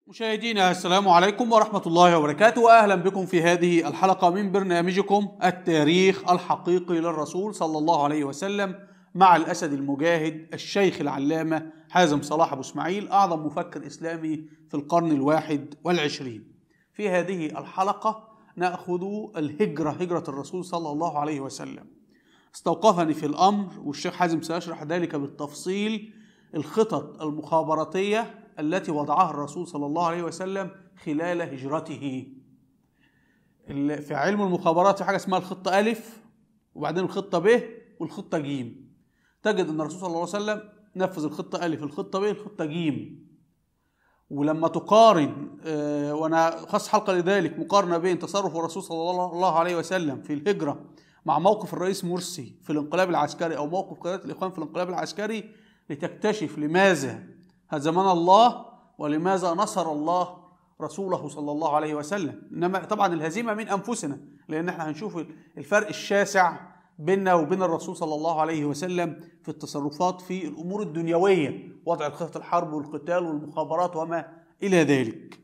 مشاهدينا السلام عليكم ورحمة الله وبركاته وأهلا بكم في هذه الحلقة من برنامجكم التاريخ الحقيقي للرسول صلى الله عليه وسلم مع الأسد المجاهد الشيخ العلامة حازم صلاح أبو إسماعيل أعظم مفكر إسلامي في القرن الواحد والعشرين في هذه الحلقة نأخذ الهجرة هجرة الرسول صلى الله عليه وسلم استوقفني في الأمر والشيخ حازم سيشرح ذلك بالتفصيل الخطط المخابراتية التي وضعها الرسول صلى الله عليه وسلم خلال هجرته ال- في علم المخابرات في حاجة اسمها الخطة ألف وبعدين الخطة ب والخطة ج تجد أن الرسول صلى الله عليه وسلم نفذ الخطة ألف الخطة ب الخطة ج ولما تقارن آه، وانا خاص حلقه لذلك مقارنه بين تصرف الرسول صلى الله عليه وسلم في الهجره مع موقف الرئيس مرسي في الانقلاب العسكري او موقف قياده الاخوان في الانقلاب العسكري لتكتشف لماذا هزمنا الله ولماذا نصر الله رسوله صلى الله عليه وسلم انما طبعا الهزيمه من انفسنا لان احنا هنشوف الفرق الشاسع بيننا وبين الرسول صلى الله عليه وسلم في التصرفات في الامور الدنيويه وضع خطط الحرب والقتال والمخابرات وما الى ذلك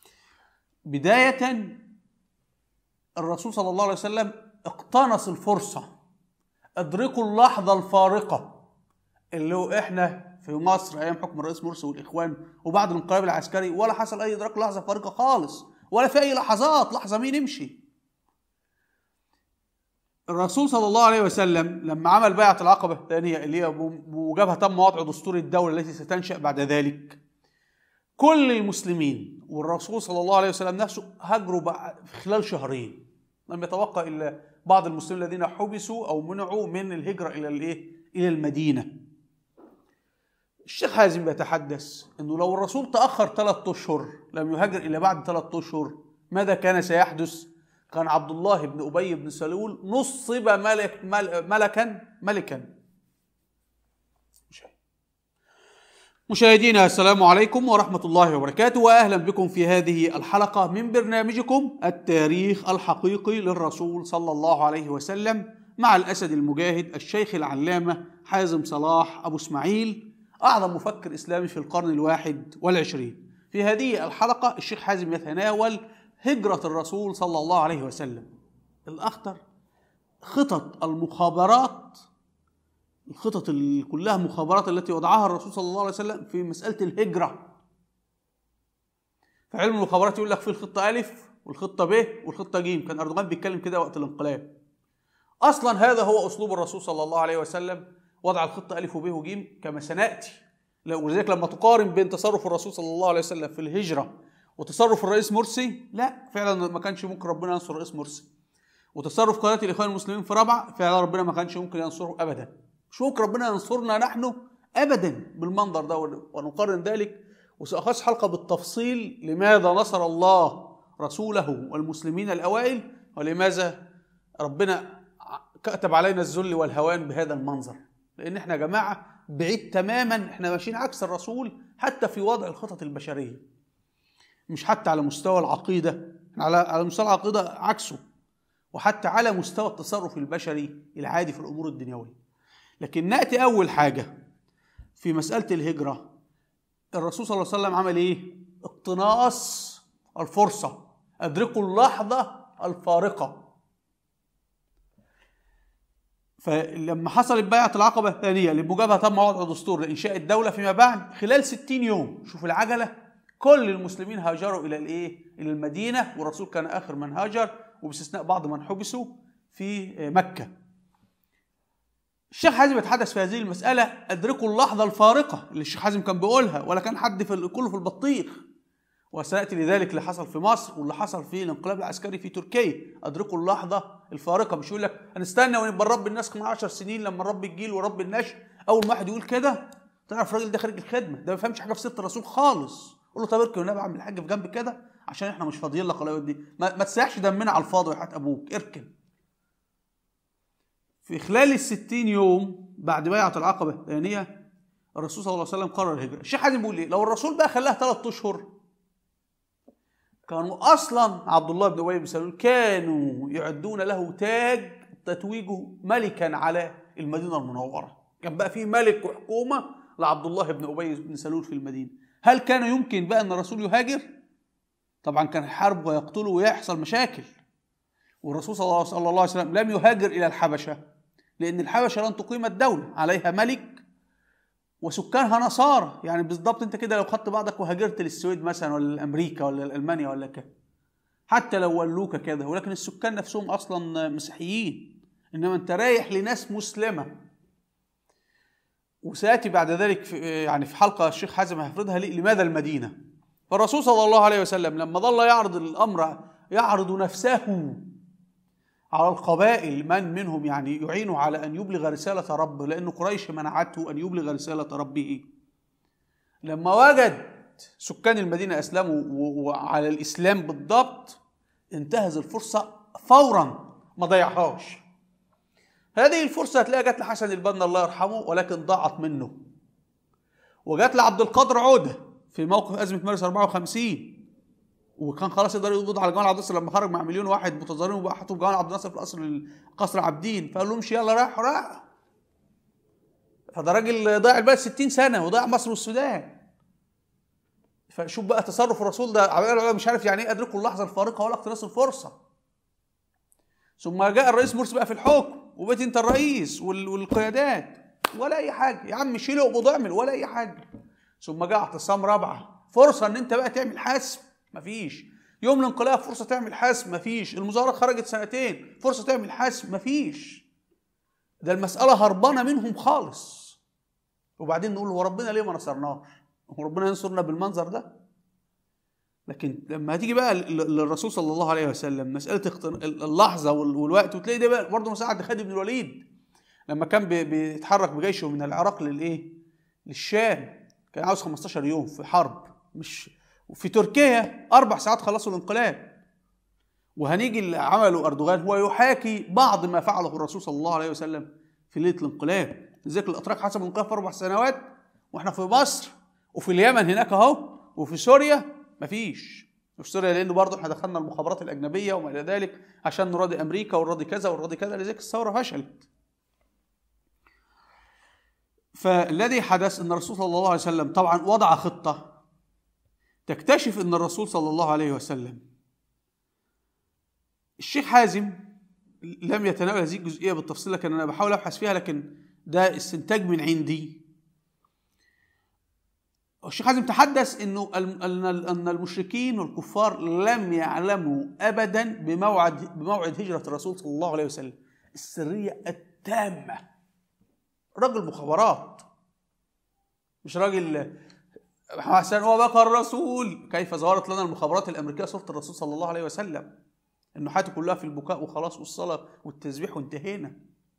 بدايه الرسول صلى الله عليه وسلم اقتنص الفرصه ادركوا اللحظه الفارقه اللي هو احنا في مصر ايام حكم الرئيس مرسي والاخوان وبعد الانقلاب العسكري ولا حصل اي ادراك لحظه فارقه خالص ولا في اي لحظات لحظه مين يمشي الرسول صلى الله عليه وسلم لما عمل بيعة العقبة الثانية اللي هي بموجبها تم وضع دستور الدولة التي ستنشأ بعد ذلك كل المسلمين والرسول صلى الله عليه وسلم نفسه هاجروا بع- في خلال شهرين لم يتبقى إلا بعض المسلمين الذين حبسوا أو منعوا من الهجرة إلى الإيه؟ إلى المدينة الشيخ حازم بيتحدث انه لو الرسول تاخر ثلاثة اشهر لم يهاجر الا بعد ثلاثة اشهر ماذا كان سيحدث؟ كان عبد الله بن ابي بن سلول نصب ملك مل- ملكا ملكا مشاهدينا السلام عليكم ورحمة الله وبركاته وأهلا بكم في هذه الحلقة من برنامجكم التاريخ الحقيقي للرسول صلى الله عليه وسلم مع الأسد المجاهد الشيخ العلامة حازم صلاح أبو إسماعيل أعظم مفكر إسلامي في القرن الواحد والعشرين في هذه الحلقة الشيخ حازم يتناول هجرة الرسول صلى الله عليه وسلم الأخطر خطط المخابرات الخطط اللي كلها مخابرات التي وضعها الرسول صلى الله عليه وسلم في مسألة الهجرة في علم المخابرات يقول لك في الخطة ألف والخطة ب والخطة ج كان أردوغان بيتكلم كده وقت الانقلاب أصلا هذا هو أسلوب الرسول صلى الله عليه وسلم وضع الخطة ألف وب وج كما سنأتي ولذلك لما تقارن بين تصرف الرسول صلى الله عليه وسلم في الهجرة وتصرف الرئيس مرسي لا فعلا ما كانش ممكن ربنا ينصر الرئيس مرسي وتصرف قناة الإخوان المسلمين في رابعة فعلا ربنا ما كانش ممكن ينصره أبدا مش ممكن ربنا ينصرنا نحن أبدا بالمنظر ده ونقارن ذلك وسأخص حلقة بالتفصيل لماذا نصر الله رسوله والمسلمين الأوائل ولماذا ربنا كتب علينا الذل والهوان بهذا المنظر لأن احنا يا جماعة بعيد تماما احنا ماشيين عكس الرسول حتى في وضع الخطط البشرية مش حتى على مستوى العقيدة احنا على على مستوى العقيدة عكسه وحتى على مستوى التصرف البشري العادي في الأمور الدنيوية لكن نأتي أول حاجة في مسألة الهجرة الرسول صلى الله عليه وسلم عمل إيه؟ اقتناص الفرصة أدركوا اللحظة الفارقة فلما حصلت بيعة العقبة الثانية لمجابهة تم وضع دستور لإنشاء الدولة فيما بعد خلال 60 يوم شوف العجلة كل المسلمين هاجروا إلى الإيه؟ إلى المدينة والرسول كان آخر من هاجر وباستثناء بعض من حبسوا في مكة الشيخ حازم يتحدث في هذه المسألة أدركوا اللحظة الفارقة اللي الشيخ حازم كان بيقولها ولا كان حد في كله في البطيخ وسنأتي لذلك اللي حصل في مصر واللي حصل في الانقلاب العسكري في تركيا أدركوا اللحظة الفارقة مش يقول لك هنستنى ونبقى نربي الناس كمان 10 سنين لما نربي الجيل وربي النشء أول ما واحد يقول كده تعرف الراجل ده خارج الخدمة ده ما بيفهمش حاجة في سيرة الرسول خالص قول له طب اركن والنبي اعمل الحاج في جنب كده عشان احنا مش فاضيين لك الله دي ما, ما تسيحش دمنا على الفاضي وحياة ابوك اركن في خلال الستين يوم بعد بيعة العقبة الثانية الرسول صلى الله عليه وسلم قرر الهجرة الشيخ حازم بيقول ايه لو الرسول بقى خلاها ثلاث اشهر كانوا اصلا عبد الله بن ابي بن سلول كانوا يعدون له تاج تتويجه ملكا على المدينه المنوره كان بقى في ملك وحكومه لعبد الله بن ابي بن سلول في المدينه هل كان يمكن بقى ان الرسول يهاجر طبعا كان يحارب ويقتله ويحصل مشاكل والرسول صلى الله- صلى الله عليه وسلم لم يهاجر الى الحبشه لان الحبشه لن تقيم الدوله عليها ملك وسكانها نصارى يعني بالضبط انت كده لو خدت بعضك وهاجرت للسويد مثلا ولا لامريكا ولا لالمانيا ولا كده حتى لو ولوك كده ولكن السكان نفسهم اصلا مسيحيين انما انت رايح لناس مسلمه وسياتي بعد ذلك في يعني في حلقه الشيخ حازم هيفرضها لي لماذا المدينه فالرسول صلى الله عليه وسلم لما ظل يعرض الامر يعرض نفسه على القبائل من منهم يعني يعينه على ان يبلغ رساله ربه لان قريش منعته ان يبلغ رساله ربه لما وجد سكان المدينه اسلموا و- وعلى الاسلام بالضبط انتهز الفرصه فورا ما ضيعهاش هذه الفرصه هتلاقيها جت لحسن البنا الله يرحمه ولكن ضاعت منه وجت لعبد القادر عوده في موقف ازمه مارس 54 وكان خلاص يقدر يقبض على جمال عبد الناصر لما خرج مع مليون واحد متظاهرين وبقى حطوا جمال عبد الناصر في قصر قصر عابدين فقال لهم امشي يلا راح راح فده راجل ضيع البلد 60 سنه وضيع مصر والسودان فشوف بقى تصرف الرسول ده عمال مش عارف يعني ايه ادركوا اللحظه الفارقه ولا اقتناص الفرصه ثم جاء الرئيس مرسي بقى في الحكم وبقيت انت الرئيس وال- والقيادات ولا اي حاجه يا عم شيل اقبض اعمل ولا اي حاجه ثم جاء اعتصام رابعه فرصه ان انت بقى تعمل حسم مفيش يوم الانقلاب فرصه تعمل حسم مفيش المظاهرات خرجت سنتين فرصه تعمل حسم مفيش ده المساله هربانه منهم خالص وبعدين نقول هو ربنا ليه ما نصرناش هو ربنا ينصرنا بالمنظر ده لكن لما هتيجي بقى ل- ل- للرسول صلى الله عليه وسلم مساله اقتن- اللحظه وال- والوقت وتلاقي ده بقى برضه مساعد خالد بن الوليد لما كان بي- بيتحرك بجيشه من العراق للايه؟ للشام كان عاوز 15 يوم في حرب مش وفي تركيا اربع ساعات خلصوا الانقلاب وهنيجي اللي عمله اردوغان هو يحاكي بعض ما فعله الرسول صلى الله عليه وسلم في ليله الانقلاب لذلك الاتراك حسبوا الانقلاب في اربع سنوات واحنا في مصر وفي اليمن هناك اهو وفي سوريا مفيش وفي سوريا لانه برضه احنا دخلنا المخابرات الاجنبيه وما الى ذلك عشان نراضي امريكا ونراضي كذا ونراضي كذا لذلك الثوره فشلت فالذي حدث ان الرسول صلى الله عليه وسلم طبعا وضع خطه تكتشف ان الرسول صلى الله عليه وسلم الشيخ حازم لم يتناول هذه الجزئيه بالتفصيل لكن انا بحاول ابحث فيها لكن ده استنتاج من عندي الشيخ حازم تحدث انه الم- ان ان المشركين والكفار لم يعلموا ابدا بموعد بموعد هجره الرسول صلى الله عليه وسلم السريه التامه رجل مخابرات مش راجل حسن وبقى الرسول كيف ظهرت لنا المخابرات الامريكيه صوره الرسول صلى الله عليه وسلم انه حياته كلها في البكاء وخلاص والصلاه والتسبيح وانتهينا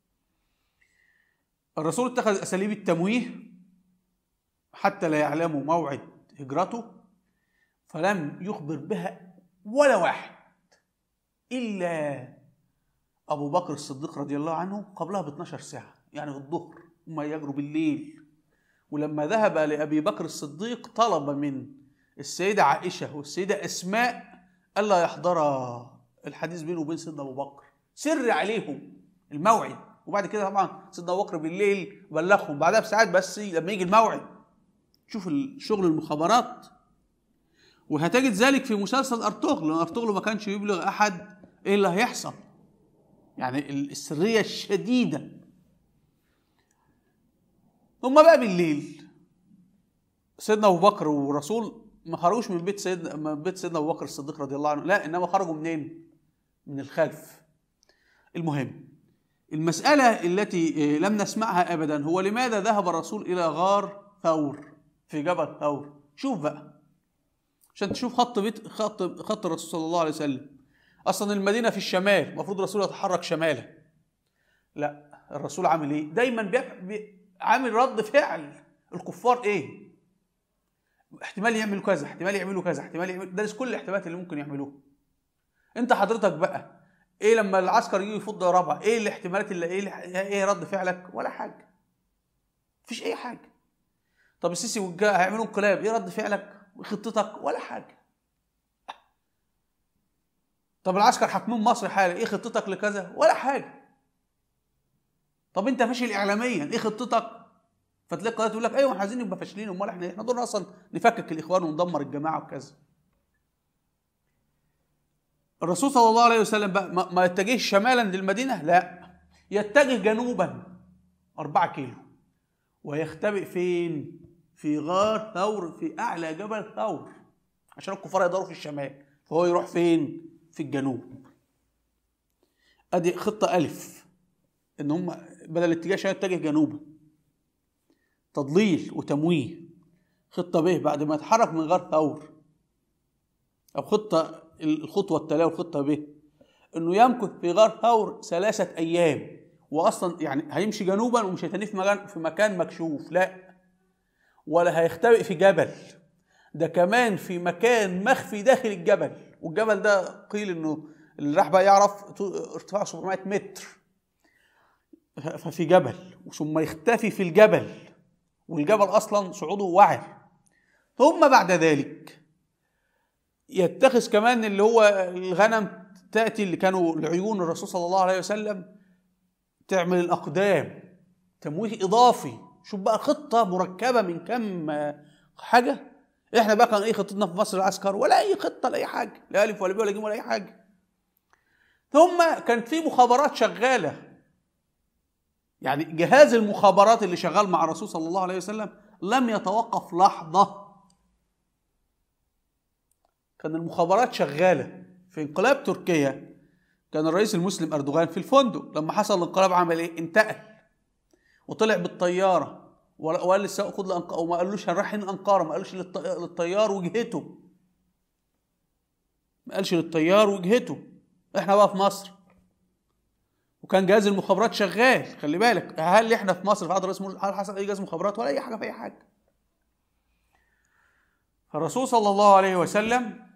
الرسول اتخذ اساليب التمويه حتى لا يعلموا موعد هجرته فلم يخبر بها ولا واحد الا ابو بكر الصديق رضي الله عنه قبلها ب 12 ساعه يعني الظهر ثم يجروا بالليل ولما ذهب لابي بكر الصديق طلب من السيده عائشه والسيده اسماء الا يحضرا الحديث بينه وبين سيدنا ابو بكر سر عليهم الموعد وبعد كده طبعا سيدنا ابو بكر بالليل بلغهم بعدها بساعات بس لما يجي الموعد شوف الشغل المخابرات وهتجد ذلك في مسلسل ارطغرل لان ارطغرل ما كانش يبلغ احد ايه اللي هيحصل يعني السريه الشديده ثم بقى بالليل سيدنا ابو بكر والرسول ما خرجوش من بيت سيدنا من بيت سيدنا ابو بكر الصديق رضي الله عنه لا انما خرجوا منين من الخلف المهم المسألة التي لم نسمعها أبدا هو لماذا ذهب الرسول إلى غار ثور في جبل ثور شوف بقى عشان تشوف خط بيت خط خط الرسول صلى الله عليه وسلم أصلا المدينة في الشمال المفروض الرسول يتحرك شمالا لا الرسول عامل إيه؟ دايما بي... بي... عامل رد فعل الكفار إيه؟ احتمال يعملوا كذا احتمال يعملوا كذا احتمال يعملوا دارس كل الاحتمالات اللي ممكن يعملوها انت حضرتك بقى ايه لما العسكر يجي يفض رابعه ايه الاحتمالات اللي ايه ايه رد فعلك ولا حاجه مفيش اي حاجه طب السيسي والجا هيعملوا انقلاب ايه رد فعلك خطتك ولا حاجه طب العسكر حاكمين مصر حالا ايه خطتك لكذا ولا حاجه طب انت فاشل اعلاميا ايه خطتك فتلاقي قناه تقول لك ايوه احنا عايزين نبقى فاشلين امال احنا احنا دورنا اصلا نفكك الاخوان وندمر الجماعه وكذا الرسول صلى الله عليه وسلم بقى ما, ما يتجهش شمالا للمدينه لا يتجه جنوبا أربعة كيلو ويختبئ فين؟ في غار ثور في أعلى جبل ثور عشان الكفار يدوروا في الشمال فهو يروح فين؟ في الجنوب ادي خطة ألف إن هم بدل الاتجاه شمال يتجه جنوبا تضليل وتمويه خطة ب بعد ما يتحرك من غار ثور أو خطة الخطوة التالية والخطة ب إنه يمكث في غار ثور ثلاثة أيام وأصلا يعني هيمشي جنوبا ومش هيتنيه في مكان في مكان مكشوف لا ولا هيختبئ في جبل ده كمان في مكان مخفي داخل الجبل والجبل ده قيل انه اللي راح بقى يعرف ارتفاعه 700 متر ففي جبل ثم يختفي في الجبل والجبل اصلا صعوده وعر ثم بعد ذلك يتخذ كمان اللي هو الغنم تاتي اللي كانوا لعيون الرسول صلى الله عليه وسلم تعمل الاقدام تمويه اضافي شوف بقى خطه مركبه من كم حاجه احنا بقى كان ايه خطتنا في مصر العسكر ولا اي خطه لا اي حاجه لا الف ولا ب ولا ج ولا اي حاجه ثم كانت في مخابرات شغاله يعني جهاز المخابرات اللي شغال مع الرسول صلى الله عليه وسلم لم يتوقف لحظه كان المخابرات شغاله في انقلاب تركيا كان الرئيس المسلم اردوغان في الفندق لما حصل الانقلاب عمل ايه انتقل وطلع بالطياره وقال للسائق خد لأنق... وما قالوش هنروح هنا انقره ما قالوش للط... للطيار وجهته ما قالش للطيار وجهته احنا بقى في مصر وكان جهاز المخابرات شغال خلي بالك هل احنا في مصر في عهد رئيس هل حصل اي جهاز مخابرات ولا اي حاجه في اي حاجه الرسول صلى الله عليه وسلم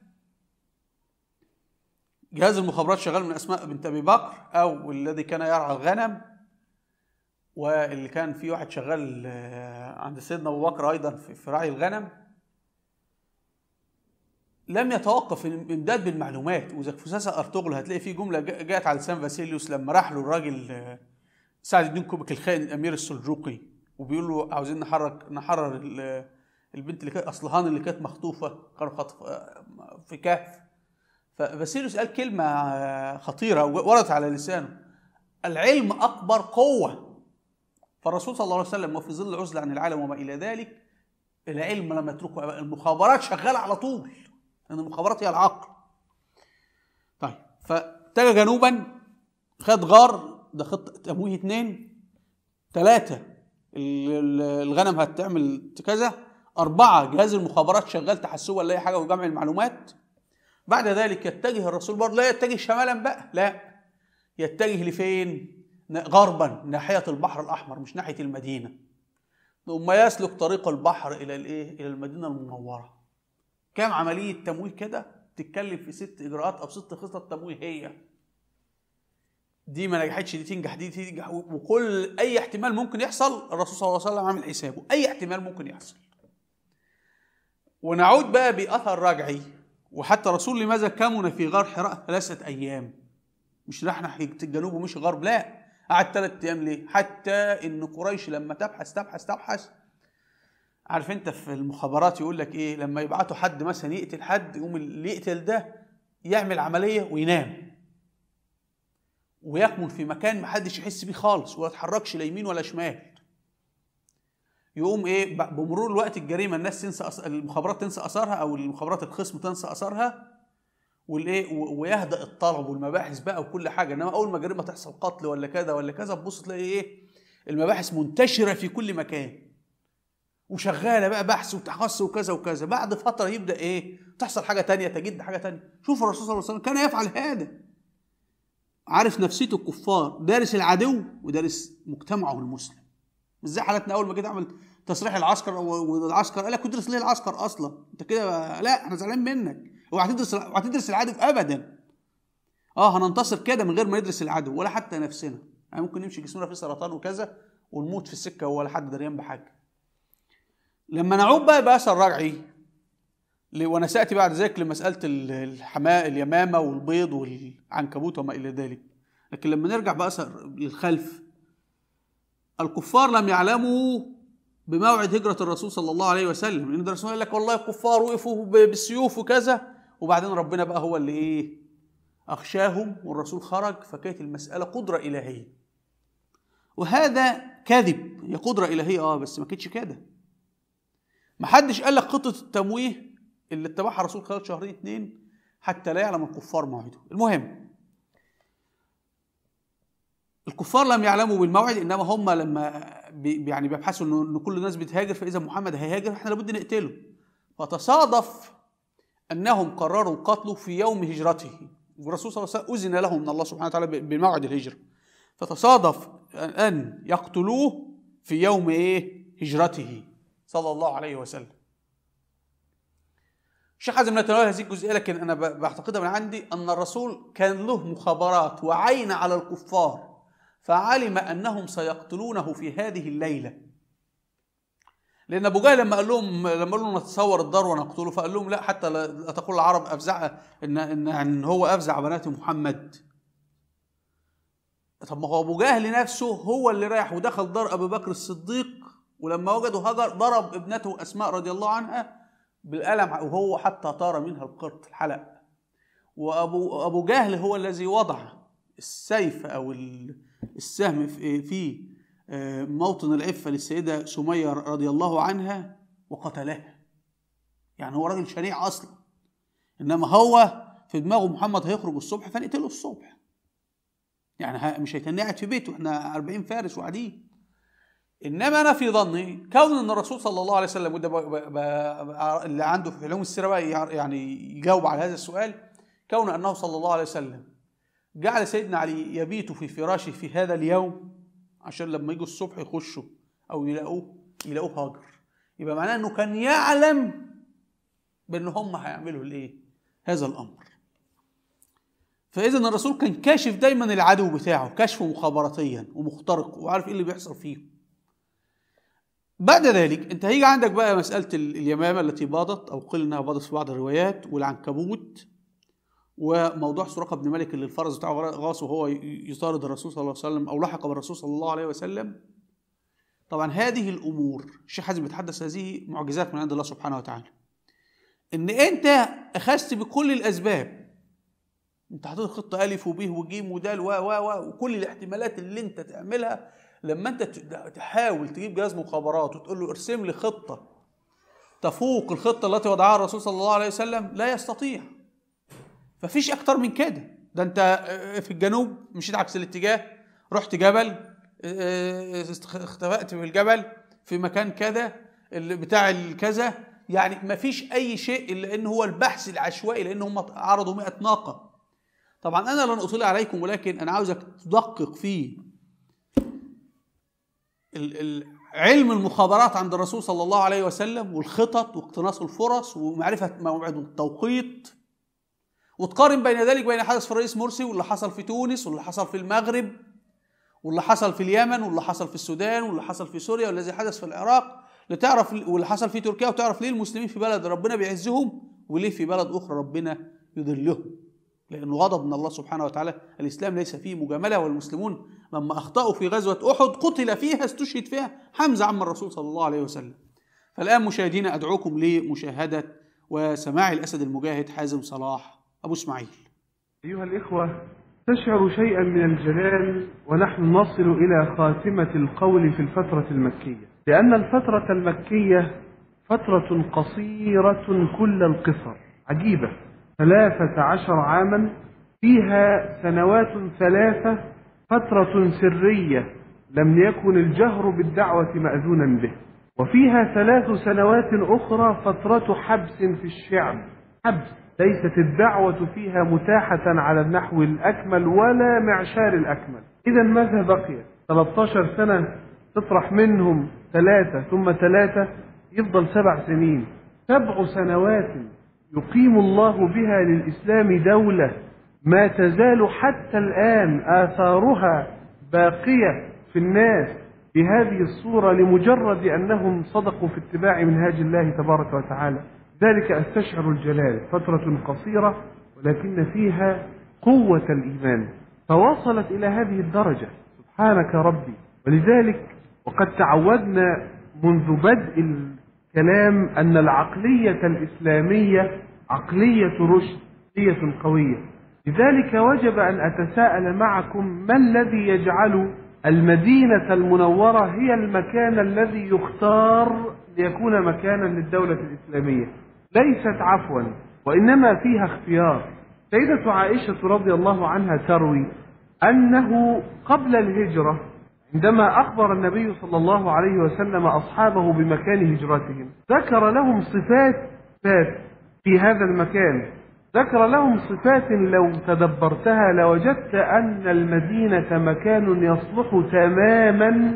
جهاز المخابرات شغال من اسماء بنت ابي بكر او الذي كان يرعى الغنم واللي كان في واحد شغال عند سيدنا ابو بكر ايضا في رعي الغنم لم يتوقف الامداد بالمعلومات واذا في فساسه ارطغرل هتلاقي في جمله جاءت على لسان فاسيليوس لما راح له الراجل سعد الدين كوبك الخائن الامير السلجوقي وبيقول له عاوزين نحرك نحرر البنت اللي كانت اصلهان اللي كانت مخطوفه كانوا خطف في كهف ففاسيليوس قال كلمه خطيره وردت على لسانه العلم اكبر قوه فالرسول صلى الله عليه وسلم وفي ظل عزله عن العالم وما الى ذلك العلم لم يتركه المخابرات شغاله على طول لان المخابرات هي العقل طيب فاتجه جنوبا خد غار ده خط تمويه اثنين ثلاثة الغنم هتعمل كذا أربعة جهاز المخابرات شغال تحسبا ولا أي حاجة وجمع المعلومات بعد ذلك يتجه الرسول برضه لا يتجه شمالا بقى لا يتجه لفين؟ غربا ناحية البحر الأحمر مش ناحية المدينة ثم يسلك طريق البحر إلى الإيه؟ إلى المدينة المنورة كام عملية تمويه كده تتكلم في ست إجراءات أو ست خطط تمويهية دي ما نجحتش دي تنجح دي تنجح وكل أي احتمال ممكن يحصل الرسول صلى الله عليه وسلم عامل حسابه أي احتمال ممكن يحصل ونعود بقى بأثر رجعي وحتى الرسول لماذا كمن في غار حراء ثلاثة أيام مش راح ناحية الجنوب ومش غرب لا قعد ثلاث أيام ليه حتى إن قريش لما تبحث تبحث تبحث عارف انت في المخابرات يقول لك ايه لما يبعتوا حد مثلا يقتل حد يقوم اللي يقتل ده يعمل عمليه وينام ويكمن في مكان محدش يحس بيه خالص ولا يتحركش لا يمين ولا شمال يقوم ايه بمرور الوقت الجريمه الناس تنسى أص... المخابرات تنسى اثارها او المخابرات الخصم تنسى اثارها والايه ويهدأ الطلب والمباحث بقى وكل حاجه انما اول ما جريمه تحصل قتل ولا كذا ولا كذا تبص تلاقي ايه المباحث منتشره في كل مكان وشغاله بقى بحث وتحص وكذا وكذا بعد فتره يبدا ايه تحصل حاجه تانية تجد حاجه تانية شوف الرسول صلى الله عليه وسلم كان يفعل هذا عارف نفسيه الكفار دارس العدو ودارس مجتمعه المسلم مش زي حالتنا اول ما كده عمل تصريح العسكر والعسكر قال لك تدرس ليه العسكر اصلا انت كده لا احنا زعلانين منك اوعى تدرس اوعى تدرس العدو ابدا اه هننتصر كده من غير ما ندرس العدو ولا حتى نفسنا يعني ممكن نمشي جسمنا فيه سرطان وكذا ونموت في السكه ولا حد دريان بحاجه لما نعود بقى بأثر رجعي وانا ساتي بعد ذلك لمساله الحماء اليمامه والبيض والعنكبوت وما الى ذلك لكن لما نرجع بأثر للخلف الكفار لم يعلموا بموعد هجرة الرسول صلى الله عليه وسلم لأن الرسول قال لك والله الكفار وقفوا بالسيوف وكذا وبعدين ربنا بقى هو اللي إيه أخشاهم والرسول خرج فكانت المسألة قدرة إلهية وهذا كذب هي قدرة إلهية اه بس ما كانتش كده ما حدش قال لك خطة التمويه اللي اتبعها الرسول خلال شهرين اتنين حتى لا يعلم الكفار موعده المهم الكفار لم يعلموا بالموعد انما هم لما بي يعني بيبحثوا ان كل الناس بتهاجر فاذا محمد هيهاجر احنا لابد نقتله فتصادف انهم قرروا قتله في يوم هجرته والرسول صلى الله عليه وسلم اذن لهم من الله سبحانه وتعالى بموعد الهجره فتصادف ان يقتلوه في يوم ايه هجرته صلى الله عليه وسلم الشيخ حازم نتناول هذه الجزئيه لكن انا بعتقدها من عندي ان الرسول كان له مخابرات وعين على الكفار فعلم انهم سيقتلونه في هذه الليله لان ابو جهل لما قال لهم لما قال لهم نتصور الدار ونقتله فقال لهم لا حتى لا تقول العرب افزع ان ان, إن هو افزع بنات محمد طب ما هو ابو جهل نفسه هو اللي راح ودخل دار ابي بكر الصديق ولما وجدوا هجر ضرب ابنته اسماء رضي الله عنها بالقلم وهو حتى طار منها القرط الحلق وابو ابو جهل هو الذي وضع السيف او السهم في موطن العفه للسيده سميه رضي الله عنها وقتلها يعني هو راجل شريع اصلا انما هو في دماغه محمد هيخرج الصبح فنقتله الصبح يعني مش هيتني قاعد في بيته احنا 40 فارس وقاعدين انما انا في ظني كون ان الرسول صلى الله عليه وسلم وده اللي عنده في علوم السيره بقى يعني يجاوب على هذا السؤال كون انه صلى الله عليه وسلم جعل سيدنا علي يبيت في فراشه في هذا اليوم عشان لما يجوا الصبح يخشوا او يلاقوه يلاقوه هاجر يبقى معناه انه كان يعلم بان هم هيعملوا الايه هذا الامر فاذا الرسول كان كاشف دايما العدو بتاعه كشفه مخابراتيا ومخترق وعارف ايه اللي بيحصل فيه بعد ذلك انت هيجي عندك بقى مساله اليمامه التي باضت او قيل انها باضت في بعض الروايات والعنكبوت وموضوع سراقه بن مالك اللي الفرس بتاعه غاص وهو يطارد الرسول صلى الله عليه وسلم او لحق بالرسول صلى الله عليه وسلم طبعا هذه الامور الشيخ حازم بيتحدث هذه معجزات من عند الله سبحانه وتعالى ان انت اخذت بكل الاسباب انت حاطط خطه الف وب وج ودال و و و وكل الاحتمالات اللي انت تعملها لما انت تحاول تجيب جهاز مخابرات وتقول له ارسم لي خطه تفوق الخطه التي وضعها الرسول صلى الله عليه وسلم لا يستطيع ففيش اكتر من كده ده انت في الجنوب مشيت عكس الاتجاه رحت جبل اختفأت في الجبل في مكان كذا اللي بتاع الكذا يعني ما فيش اي شيء الا ان هو البحث العشوائي لان هم عرضوا 100 ناقه طبعا انا لن اطيل عليكم ولكن انا عاوزك تدقق في علم المخابرات عند الرسول صلى الله عليه وسلم والخطط واقتناص الفرص ومعرفه موعد التوقيت وتقارن بين ذلك بين حدث في الرئيس مرسي واللي حصل في تونس واللي حصل في المغرب واللي حصل في اليمن واللي حصل في السودان واللي حصل في سوريا والذي حدث في العراق لتعرف واللي حصل في تركيا وتعرف ليه المسلمين في بلد ربنا بيعزهم وليه في بلد اخرى ربنا يذلهم لانه غضب من الله سبحانه وتعالى الاسلام ليس فيه مجامله والمسلمون لما اخطاوا في غزوه احد قتل فيها استشهد فيها حمزه عم الرسول صلى الله عليه وسلم فالان مشاهدينا ادعوكم لمشاهده وسماع الاسد المجاهد حازم صلاح ابو اسماعيل ايها الاخوه تشعر شيئا من الجلال ونحن نصل الى خاتمه القول في الفتره المكيه لان الفتره المكيه فتره قصيره كل القصر عجيبه ثلاثة عشر عاما فيها سنوات ثلاثة فترة سرية لم يكن الجهر بالدعوة مأذونا به وفيها ثلاث سنوات أخرى فترة حبس في الشعب حبس ليست الدعوة فيها متاحة على النحو الأكمل ولا معشار الأكمل إذا ماذا بقي 13 سنة تطرح منهم ثلاثة ثم ثلاثة يفضل سبع سنين سبع سنوات يقيم الله بها للإسلام دولة ما تزال حتى الآن آثارها باقية في الناس بهذه الصورة لمجرد أنهم صدقوا في اتباع منهاج الله تبارك وتعالى ذلك أستشعر الجلال فترة قصيرة ولكن فيها قوة الإيمان فوصلت إلى هذه الدرجة سبحانك ربي ولذلك وقد تعودنا منذ بدء الكلام أن العقلية الإسلامية عقلية رشد عقلية قوية لذلك وجب أن أتساءل معكم ما الذي يجعل المدينة المنورة هي المكان الذي يختار ليكون مكانا للدولة الإسلامية ليست عفوا وإنما فيها اختيار سيدة عائشة رضي الله عنها تروي أنه قبل الهجرة عندما أخبر النبي صلى الله عليه وسلم أصحابه بمكان هجرتهم ذكر لهم صفات صفات في هذا المكان ذكر لهم صفات لو تدبرتها لوجدت أن المدينة مكان يصلح تماما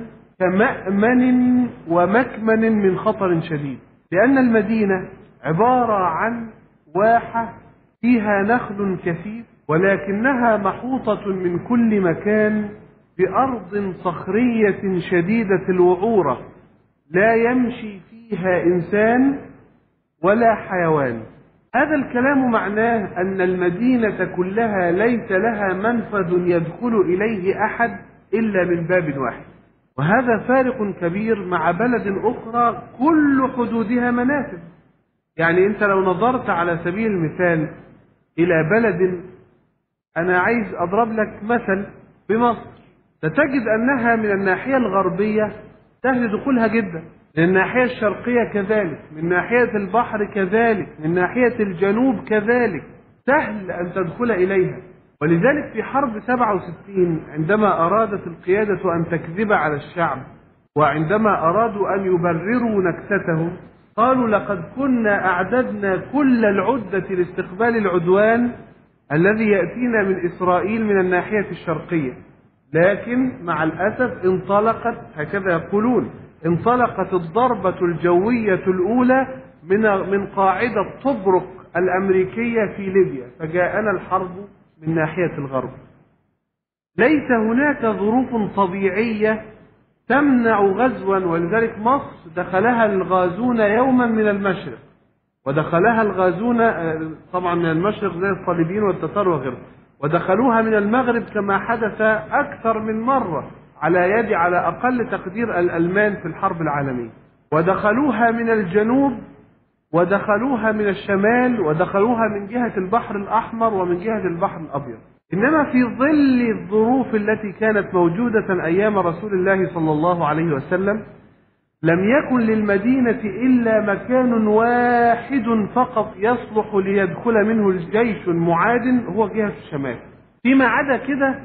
كمأمن ومكمن من خطر شديد لأن المدينة عبارة عن واحة فيها نخل كثيف ولكنها محوطة من كل مكان بأرض صخرية شديدة الوعورة لا يمشي فيها إنسان ولا حيوان هذا الكلام معناه أن المدينة كلها ليس لها منفذ يدخل إليه أحد إلا من باب واحد وهذا فارق كبير مع بلد أخرى كل حدودها منافذ يعني أنت لو نظرت على سبيل المثال إلى بلد أنا عايز أضرب لك مثل بمصر ستجد أنها من الناحية الغربية سهل دخولها جدا من الناحية الشرقية كذلك من ناحية البحر كذلك من ناحية الجنوب كذلك سهل أن تدخل إليها ولذلك في حرب 67 عندما أرادت القيادة أن تكذب على الشعب وعندما أرادوا أن يبرروا نكستهم قالوا لقد كنا أعددنا كل العدة لاستقبال العدوان الذي يأتينا من إسرائيل من الناحية الشرقية لكن مع الأسف انطلقت هكذا يقولون انطلقت الضربة الجوية الأولى من من قاعدة طبرق الأمريكية في ليبيا فجاءنا الحرب من ناحية الغرب ليس هناك ظروف طبيعية تمنع غزوا ولذلك مصر دخلها الغازون يوما من المشرق ودخلها الغازون طبعا من المشرق زي الصليبيين والتتار وغيرهم ودخلوها من المغرب كما حدث أكثر من مرة على يد على أقل تقدير الألمان في الحرب العالمية ودخلوها من الجنوب ودخلوها من الشمال ودخلوها من جهة البحر الأحمر ومن جهة البحر الأبيض إنما في ظل الظروف التي كانت موجودة أيام رسول الله صلى الله عليه وسلم لم يكن للمدينة إلا مكان واحد فقط يصلح ليدخل منه الجيش المعادن هو جهة الشمال فيما عدا كده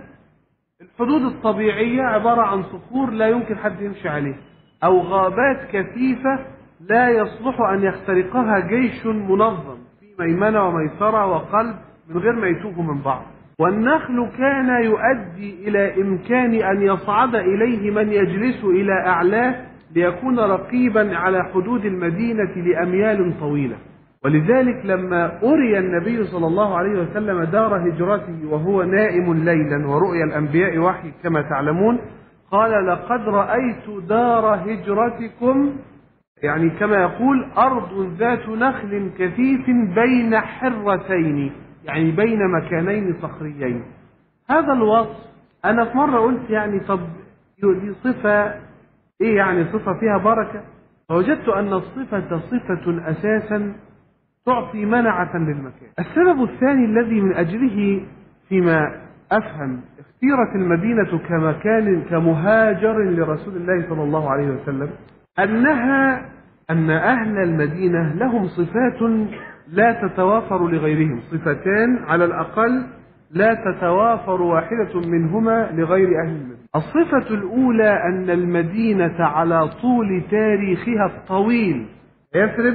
الحدود الطبيعية عبارة عن صخور لا يمكن حد يمشي عليه أو غابات كثيفة لا يصلح أن يخترقها جيش منظم في ميمنة وميسرة وقلب من غير ما يتوهوا من بعض والنخل كان يؤدي إلى إمكان أن يصعد إليه من يجلس إلى أعلاه ليكون رقيبا على حدود المدينة لأميال طويلة ولذلك لما أري النبي صلى الله عليه وسلم دار هجرته وهو نائم ليلا ورؤيا الأنبياء وحي كما تعلمون قال لقد رأيت دار هجرتكم يعني كما يقول أرض ذات نخل كثيف بين حرتين يعني بين مكانين صخريين هذا الوصف أنا في مرة قلت يعني طب دي صفة إيه يعني صفة فيها بركة فوجدت أن الصفة صفة أساسا تعطي منعة للمكان السبب الثاني الذي من أجله فيما أفهم اختيرت المدينة كمكان كمهاجر لرسول الله صلى الله عليه وسلم أنها أن أهل المدينة لهم صفات لا تتوافر لغيرهم صفتان على الأقل لا تتوافر واحدة منهما لغير أهل المدينة الصفة الأولى أن المدينة على طول تاريخها الطويل يثرب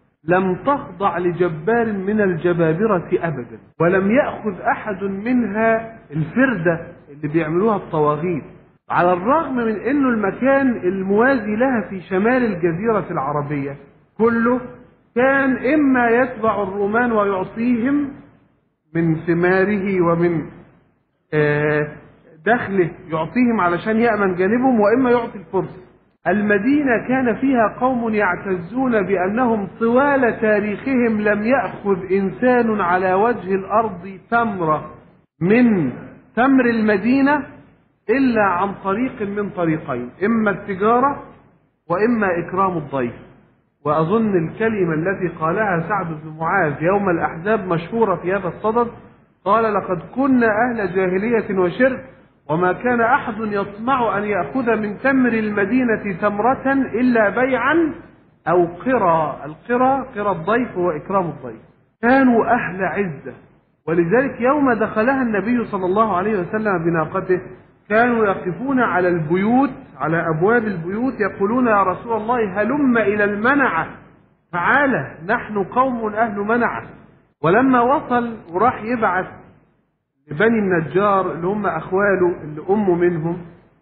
لم تخضع لجبار من الجبابرة أبدا ولم يأخذ أحد منها الفردة اللي بيعملوها الطواغيت على الرغم من أنه المكان الموازي لها في شمال الجزيرة العربية كله كان إما يتبع الرومان ويعطيهم من ثماره ومن دخله يعطيهم علشان يأمن جانبهم وإما يعطي الفرس المدينة كان فيها قوم يعتزون بأنهم طوال تاريخهم لم يأخذ إنسان على وجه الأرض تمرة من تمر المدينة إلا عن طريق من طريقين إما التجارة وإما إكرام الضيف وأظن الكلمة التي قالها سعد بن معاذ يوم الأحزاب مشهورة في هذا الصدد قال لقد كنا أهل جاهلية وشرك وما كان أحد يطمع أن يأخذ من تمر المدينة تمرة إلا بيعا أو قرى القرى قرى الضيف هو إكرام الضيف كانوا أهل عزة ولذلك يوم دخلها النبي صلى الله عليه وسلم بناقته كانوا يقفون على البيوت على أبواب البيوت يقولون يا رسول الله هلم إلى المنعة تعالى نحن قوم أهل منعة ولما وصل وراح يبعث لبني النجار اللي هم أخواله اللي أمه منهم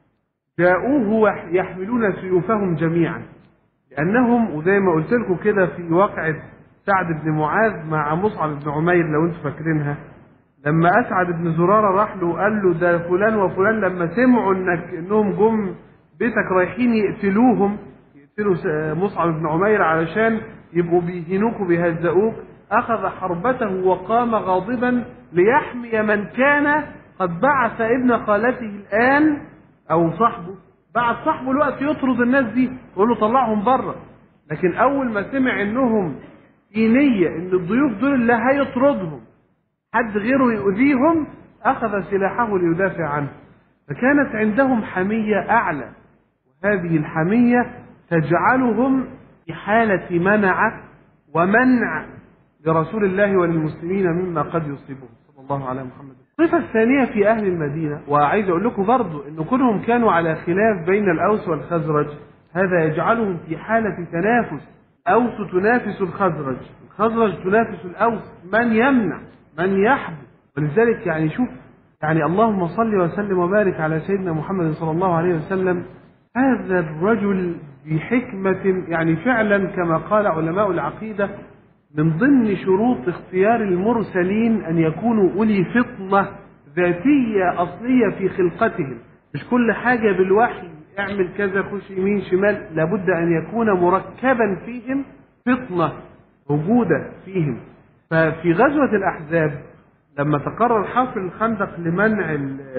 جاءوه يحملون سيوفهم جميعا لأنهم وزي ما قلت لكم كده في واقعة سعد بن معاذ مع مصعب بن عمير لو انتم فاكرينها لما اسعد بن زراره راح له وقال له ده فلان وفلان لما سمعوا انك انهم جم بيتك رايحين يقتلوهم يقتلوا مصعب بن عمير علشان يبقوا بيهنوك وبيهزئوك اخذ حربته وقام غاضبا ليحمي من كان قد بعث ابن خالته الان او صاحبه بعت صاحبه الوقت يطرد الناس دي يقول له طلعهم بره لكن اول ما سمع انهم في نية ان الضيوف دول اللي هيطردهم حد غيره يؤذيهم اخذ سلاحه ليدافع عنه فكانت عندهم حمية اعلى وهذه الحمية تجعلهم في حالة منع ومنع لرسول الله وللمسلمين مما قد يصيبهم صلى الله على محمد الصفة الثانية في أهل المدينة وعايز أقول لكم برضو أن كلهم كانوا على خلاف بين الأوس والخزرج هذا يجعلهم في حالة تنافس أوس تنافس الخزرج الخزرج تنافس الأوس من يمنع من يحبو ولذلك يعني شوف يعني اللهم صل وسلم وبارك على سيدنا محمد صلى الله عليه وسلم هذا الرجل بحكمة يعني فعلا كما قال علماء العقيدة من ضمن شروط اختيار المرسلين أن يكونوا أولي فطنة ذاتية أصلية في خلقتهم مش كل حاجة بالوحي اعمل كذا خش يمين شمال لابد أن يكون مركبا فيهم فطنة موجودة فيهم ففي غزوة الأحزاب لما تقرر حفر الخندق لمنع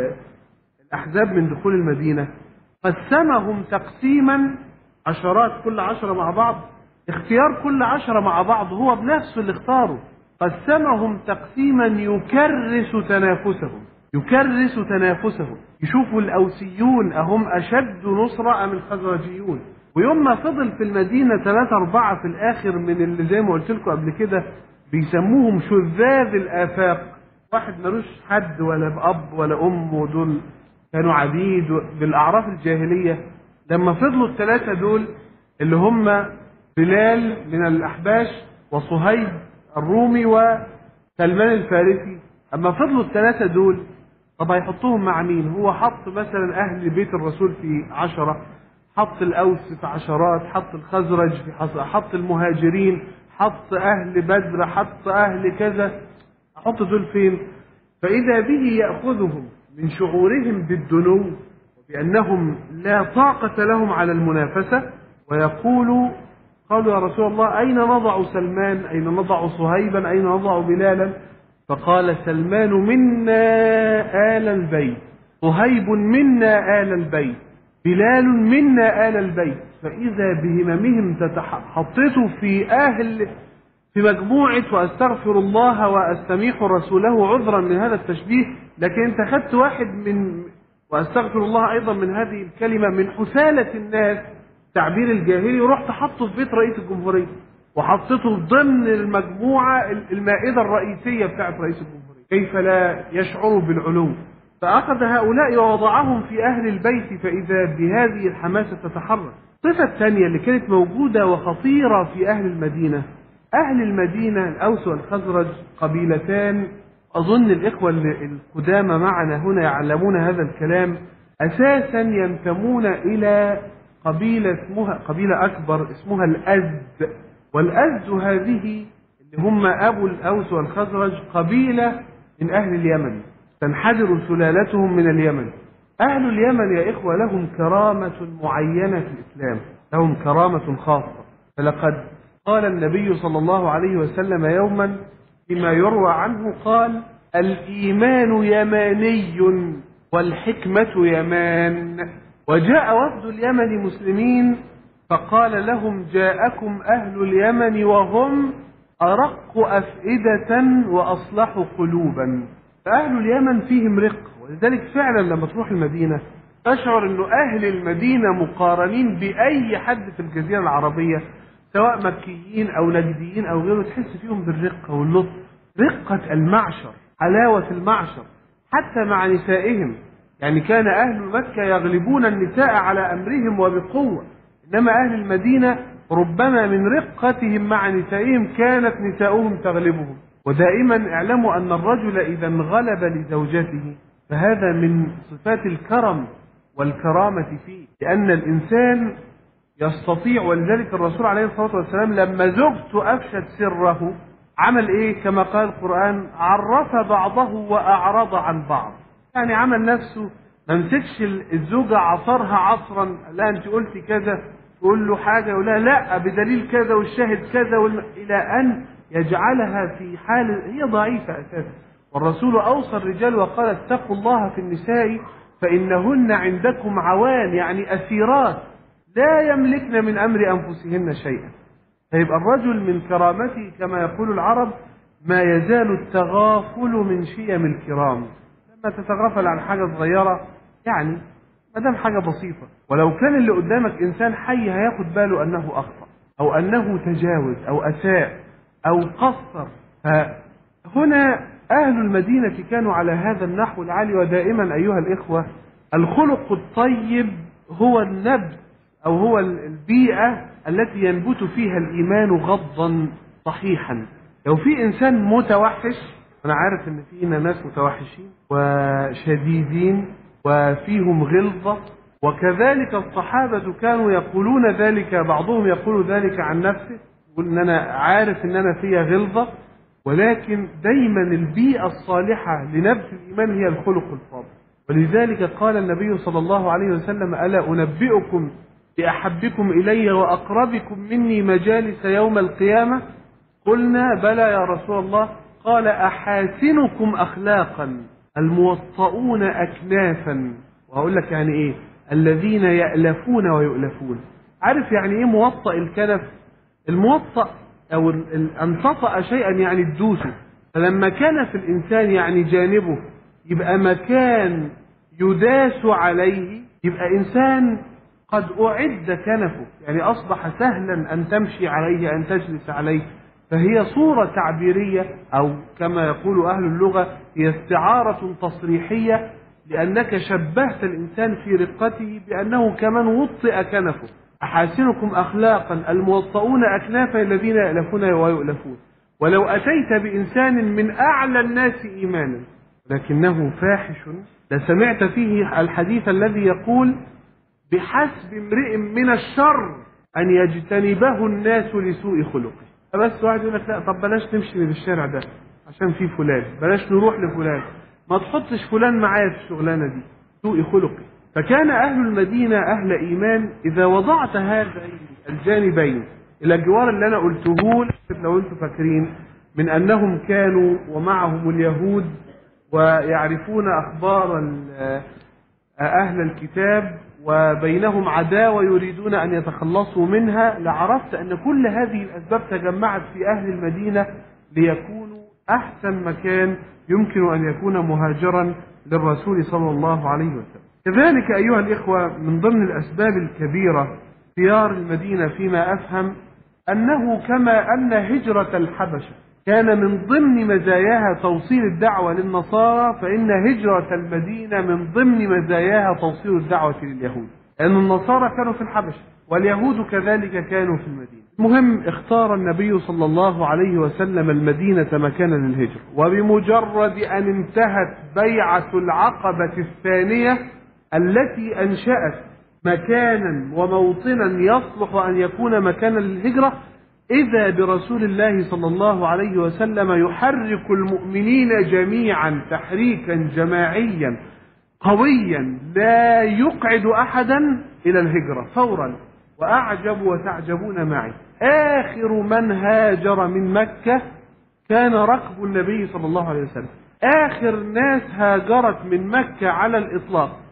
الأحزاب من دخول المدينة قسمهم تقسيما عشرات كل عشرة مع بعض اختيار كل عشرة مع بعض هو بنفسه اللي اختاره قسمهم تقسيما يكرس تنافسهم يكرس تنافسهم يشوفوا الأوسيون أهم أشد نصرة أم الخزرجيون ويوم ما فضل في المدينة ثلاثة أربعة في الآخر من اللي زي ما قلت لكم قبل كده بيسموهم شذاذ الآفاق واحد ملوش حد ولا بأب ولا أم ودول كانوا عبيد بالأعراف الجاهلية لما فضلوا الثلاثة دول اللي هم بلال من الأحباش وصهيب الرومي وسلمان الفارسي أما فضلوا الثلاثة دول طب هيحطوهم مع مين هو حط مثلا أهل بيت الرسول في عشرة حط الأوس في عشرات حط الخزرج في حص... حط المهاجرين حط أهل بدر حط أهل كذا أحط دول فين فإذا به يأخذهم من شعورهم بالدنو وبأنهم لا طاقة لهم على المنافسة ويقول قالوا يا رسول الله أين نضع سلمان أين نضع صهيبا أين نضع بلالا فقال سلمان منا آل البيت صهيب منا آل البيت بلال منا آل البيت فإذا بهممهم حطيتوا في أهل في مجموعة وأستغفر الله وأستميح رسوله عذرا من هذا التشبيه لكن أنت خدت واحد من وأستغفر الله أيضا من هذه الكلمة من حثالة الناس تعبير الجاهلي ورحت حطه في بيت رئيس الجمهورية وحطيته ضمن المجموعة المائدة الرئيسية بتاعت رئيس الجمهورية كيف لا يشعر بالعلو فأخذ هؤلاء ووضعهم في أهل البيت فإذا بهذه الحماسة تتحرك الصفة الثانية اللي كانت موجودة وخطيرة في أهل المدينة أهل المدينة الأوس والخزرج قبيلتان أظن الإخوة القدامى معنا هنا يعلمون هذا الكلام أساسا ينتمون إلى قبيلة اسمها قبيلة أكبر اسمها الأزد والأزد هذه اللي هم أبو الأوس والخزرج قبيلة من أهل اليمن تنحدر سلالتهم من اليمن أهل اليمن يا إخوة لهم كرامة معينة في الإسلام لهم كرامة خاصة فلقد قال النبي صلى الله عليه وسلم يوما فيما يروى عنه قال الإيمان يماني والحكمة يمان وجاء وفد اليمن مسلمين فقال لهم جاءكم أهل اليمن وهم أرق أفئدة وأصلح قلوبا فأهل اليمن فيهم رق ولذلك فعلا لما تروح المدينة تشعر أنه أهل المدينة مقارنين بأي حد في الجزيرة العربية سواء مكيين أو نجديين أو غيره تحس فيهم بالرقة واللطف رقة المعشر حلاوة المعشر حتى مع نسائهم يعني كان أهل مكة يغلبون النساء على أمرهم وبقوة إنما أهل المدينة ربما من رقتهم مع نسائهم كانت نساؤهم تغلبهم ودائما اعلموا أن الرجل إذا انغلب لزوجته فهذا من صفات الكرم والكرامة فيه لأن الإنسان يستطيع ولذلك الرسول عليه الصلاة والسلام لما زوجته أفشت سره عمل إيه كما قال القرآن عرف بعضه وأعرض عن بعض يعني عمل نفسه ما مسكش الزوجة عصرها عصرا لا أنت قلتي كذا تقول له حاجة يقول لها لا بدليل كذا والشاهد كذا وال... إلى أن يجعلها في حال هي ضعيفة أساسا والرسول أوصى الرجال وقال اتقوا الله في النساء فإنهن عندكم عوان يعني أسيرات لا يملكن من أمر أنفسهن شيئا فيبقى الرجل من كرامته كما يقول العرب ما يزال التغافل من شيم الكرام لما تتغافل عن حاجة صغيرة يعني ما دام حاجة بسيطة ولو كان اللي قدامك إنسان حي هياخد باله أنه أخطأ أو أنه تجاوز أو أساء أو قصر فهنا أهل المدينة كانوا على هذا النحو العالي ودائما أيها الإخوة الخلق الطيب هو النبت أو هو البيئة التي ينبت فيها الإيمان غضا صحيحا لو في إنسان متوحش أنا عارف إن فينا ناس متوحشين وشديدين وفيهم غلظة وكذلك الصحابة كانوا يقولون ذلك بعضهم يقول ذلك عن نفسه يقول إن أنا عارف إن أنا فيها غلظة ولكن دايما البيئة الصالحة لنبت الإيمان هي الخلق الفاضل ولذلك قال النبي صلى الله عليه وسلم ألا أنبئكم بأحبكم إلي وأقربكم مني مجالس يوم القيامة قلنا بلى يا رسول الله قال أحاسنكم أخلاقا الموطؤون أكنافا وهقول لك يعني إيه الذين يألفون ويؤلفون عارف يعني إيه موطأ الكنف الموطأ أو أن تطأ شيئا يعني تدوسه فلما كان في الإنسان يعني جانبه يبقى مكان يداس عليه يبقى إنسان قد أعد كنفه يعني أصبح سهلا أن تمشي عليه أن تجلس عليه فهي صورة تعبيرية أو كما يقول أهل اللغة هي استعارة تصريحية لأنك شبهت الإنسان في رقته بأنه كمن وطئ كنفه أحاسنكم أخلاقا الموطؤون أكنافا الذين يألفون ويؤلفون ولو أتيت بإنسان من أعلى الناس إيمانا لكنه فاحش لسمعت فيه الحديث الذي يقول بحسب امرئ من الشر أن يجتنبه الناس لسوء خلقه فبس واحد يقول لك لا طب بلاش نمشي من الشارع ده عشان في فلان بلاش نروح لفلان ما تحطش فلان معايا في الشغلانة دي سوء خلقه فكان أهل المدينة أهل إيمان إذا وضعت هذين الجانبين إلى الجوار اللي أنا قلته لو أنتم فاكرين من أنهم كانوا ومعهم اليهود ويعرفون أخبار أهل الكتاب وبينهم عداوة يريدون أن يتخلصوا منها لعرفت أن كل هذه الأسباب تجمعت في أهل المدينة ليكونوا أحسن مكان يمكن أن يكون مهاجرا للرسول صلى الله عليه وسلم كذلك أيها الإخوة من ضمن الأسباب الكبيرة اختيار المدينة فيما أفهم أنه كما أن هجرة الحبشة كان من ضمن مزاياها توصيل الدعوة للنصارى فإن هجرة المدينة من ضمن مزاياها توصيل الدعوة لليهود لأن النصارى كانوا في الحبشة واليهود كذلك كانوا في المدينة المهم اختار النبي صلى الله عليه وسلم المدينة مكانا للهجرة وبمجرد أن انتهت بيعة العقبة الثانية التي أنشأت مكانا وموطنا يصلح أن يكون مكانا للهجرة إذا برسول الله صلى الله عليه وسلم يحرك المؤمنين جميعا تحريكا جماعيا قويا لا يقعد أحدا إلى الهجرة فورا وأعجب وتعجبون معي آخر من هاجر من مكة كان ركب النبي صلى الله عليه وسلم آخر ناس هاجرت من مكة على الإطلاق